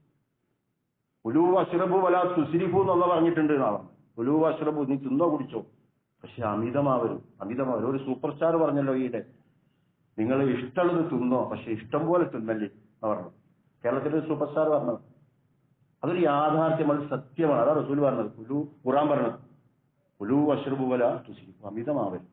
Speaker 2: ഉലു അഷ്റബു വല തുസിരിഫു എന്നുള്ള പറഞ്ഞിട്ടുണ്ട് എന്നാണ് ഉലു അഷ്റബു നീ തിന്നോ കുടിച്ചോ പക്ഷെ അമിതമാവരും അമിതമാവരും ഒരു സൂപ്പർ സ്റ്റാർ പറഞ്ഞല്ലോ ഈയിടെ നിങ്ങൾ ഇഷ്ടമുള്ളത് തിന്നോ പക്ഷെ ഇഷ്ടം പോലെ തിന്നല്ലേ എന്ന് പറഞ്ഞു കേരളത്തിലെ ഒരു സൂപ്പർ സ്റ്റാർ പറഞ്ഞത് അതൊരു യാഥാർത്ഥ്യം അത് സത്യമാണ് അതാ റസൂൽ പറഞ്ഞത് ഉലു ഖുറാൻ പറഞ്ഞത് ഉലു അഷ്റബു വല തുസിരിഫു അമിതമാവരും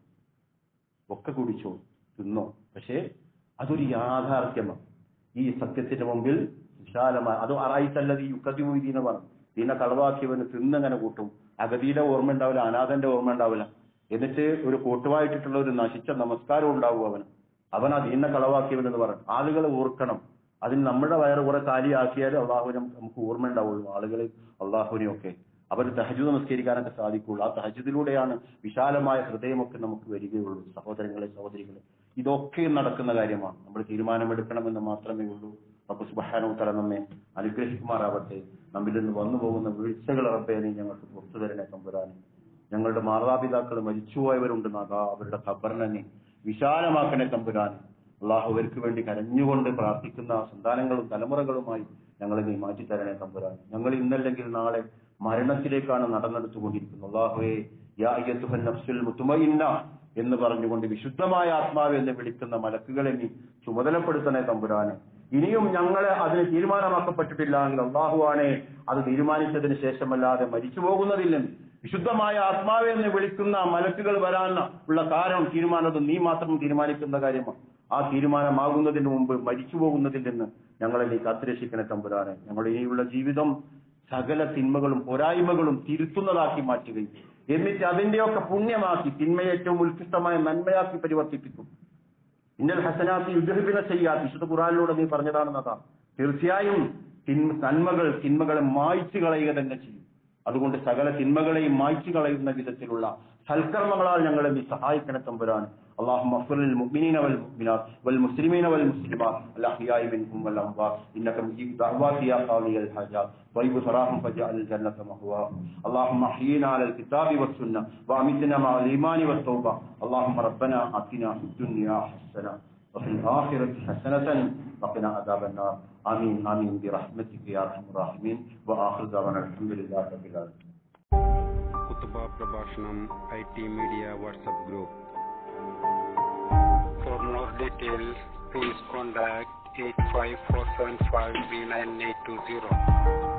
Speaker 2: ഒക്കെ കുടിച്ചോ തിന്നോ പക്ഷേ അതൊരു യാഥാർത്ഥ്യമാണ് ഈ സത്യത്തിന്റെ മുമ്പിൽ വിശാലമായ അത് അറായിത്തല്ലത് ഈ യുക്കതി എന്ന് പറഞ്ഞു ഇതിനെ കളവാക്കിയവന് തിന്നങ്ങനെ കൂട്ടും അഗതിയുടെ ഓർമ്മ ഉണ്ടാവില്ല അനാഥന്റെ ഓർമ്മ ഉണ്ടാവില്ല എന്നിട്ട് ഒരു കൂട്ടുവായിട്ടിട്ടുള്ള ഒരു നശിച്ച നമസ്കാരം ഉണ്ടാവും അവന് അവൻ ആ ദീനെ കളവാക്കിയവൻ എന്ന് പറഞ്ഞു ആളുകളെ ഓർക്കണം അതിന് നമ്മുടെ വയറ് കുറെ കാലിയാക്കിയാൽ അള്ളാഹുവിനെ നമുക്ക് ഓർമ്മ ഉണ്ടാവുള്ളൂ ആളുകൾ അള്ളാഹുവിനെയൊക്കെ അവർ തഹജുദ് നമസ്കരിക്കാനൊക്കെ സാധിക്കുള്ളൂ ആ തഹജുദിലൂടെയാണ് വിശാലമായ ഹൃദയമൊക്കെ നമുക്ക് വരികയുള്ളൂ സഹോദരങ്ങളെ സഹോദരികളെ ഇതൊക്കെ നടക്കുന്ന കാര്യമാണ് നമ്മൾ തീരുമാനമെടുക്കണമെന്ന് മാത്രമേ ഉള്ളൂ അപ്പൊ സുബഹാനോ തല നമ്മെ അനുഗ്രഹിക്കുമാറാവട്ടെ നമ്മിൽ നിന്ന് വന്നു പോകുന്ന വീഴ്ചകൾ റബ്ബേ നീ ഞങ്ങൾക്ക് പുറത്തു തരണേ തമ്പുരാനെ ഞങ്ങളുടെ മാതാപിതാക്കൾ മരിച്ചുപോയവരുണ്ട് നാഥ അവരുടെ ഖബറിനെ നീ വിശാലമാക്കണേ തമ്പുരാൻ അള്ളാഹു അവർക്ക് വേണ്ടി കരഞ്ഞുകൊണ്ട് പ്രാർത്ഥിക്കുന്ന സന്താനങ്ങളും തലമുറകളുമായി ഞങ്ങളെ നീ മാറ്റി തരണേ തമ്പുരാൻ ഞങ്ങൾ ഇന്നല്ലെങ്കിൽ നാളെ മരണത്തിലേക്കാണ് നടന്നെടുത്തുകൊണ്ടിരിക്കുന്നത് അള്ളാഹുവേ യാ അയ്യത്തുഹൻ നഫ്സുൽ മുത്തുമയിന്ന എന്ന് പറഞ്ഞുകൊണ്ട് വിശുദ്ധമായ ആത്മാവ് എന്ന് വിളിക്കുന്ന മലക്കുകളെ നീ ചുമതലപ്പെടുത്തണേ തമ്പുരാനെ ഇനിയും ഞങ്ങളെ അതിന് തീരുമാനമാക്കപ്പെട്ടിട്ടില്ല എങ്കിൽ അള്ളാഹുവാണെ അത് തീരുമാനിച്ചതിന് ശേഷമല്ലാതെ മരിച്ചു പോകുന്നതില്ലെന്ന് വിശുദ്ധമായ ആത്മാവെ എന്ന് വിളിക്കുന്ന മലക്കുകൾ വരാൻ ഉള്ള കാരണം തീരുമാനത് നീ മാത്രം തീരുമാനിക്കുന്ന കാര്യമാണ് ആ തീരുമാനമാകുന്നതിന് മുമ്പ് മരിച്ചു പോകുന്നതിൽ നിന്ന് ഞങ്ങളെ നീ കാത്തുരക്ഷിക്കണേ തമ്പുരാനെ ഞങ്ങളുടെ ഇനിയുള്ള ജീവിതം സകല തിന്മകളും പോരായ്മകളും തിരുത്തുന്നതാക്കി മാറ്റുകയും എന്നിട്ട് അതിന്റെയൊക്കെ പുണ്യമാക്കി തിന്മയെ ഏറ്റവും ഉത്കൃഷ്ടമായ നന്മയാക്കി പരിവർത്തിപ്പിക്കും ഇന്നൽ ഹസനാത്തി യുദ്ധഹിബിനെ ചെയ്യാത്ത വിശുദ്ധ ഖുറാനിലൂടെ നീ പറഞ്ഞതാണെന്നതാ തീർച്ചയായും തിന്മ നന്മകൾ തിന്മകളെ മായ്ച്ചു കളയുക തന്നെ ചെയ്യും അതുകൊണ്ട് സകല തിന്മകളെയും മായ്ച്ചു കളയുന്ന വിധത്തിലുള്ള സൽക്കർമ്മങ്ങളാൽ ഞങ്ങളെ നീ സഹായിക്കണേ തമ്പുരാൻ اللهم اغفر للمؤمنين والمؤمنات والمسلمين والمسلمات الأحياء منهم والأموات إنك مجيب دعوات يا قاضي الحاجات طيب ثراهم فجعل الجنة مهواهم اللهم احينا على الكتاب والسنة وأمتنا مع الإيمان والتوبة اللهم ربنا آتنا في الدنيا حسنة وفي الآخرة حسنة وقنا عذاب النار آمين آمين برحمتك يا أرحم الراحمين وآخر دعوانا الحمد لله رب العالمين
Speaker 1: കുത്തുബ പ്രഭാഷണം I T media WhatsApp group
Speaker 3: For more details, please contact 854753980.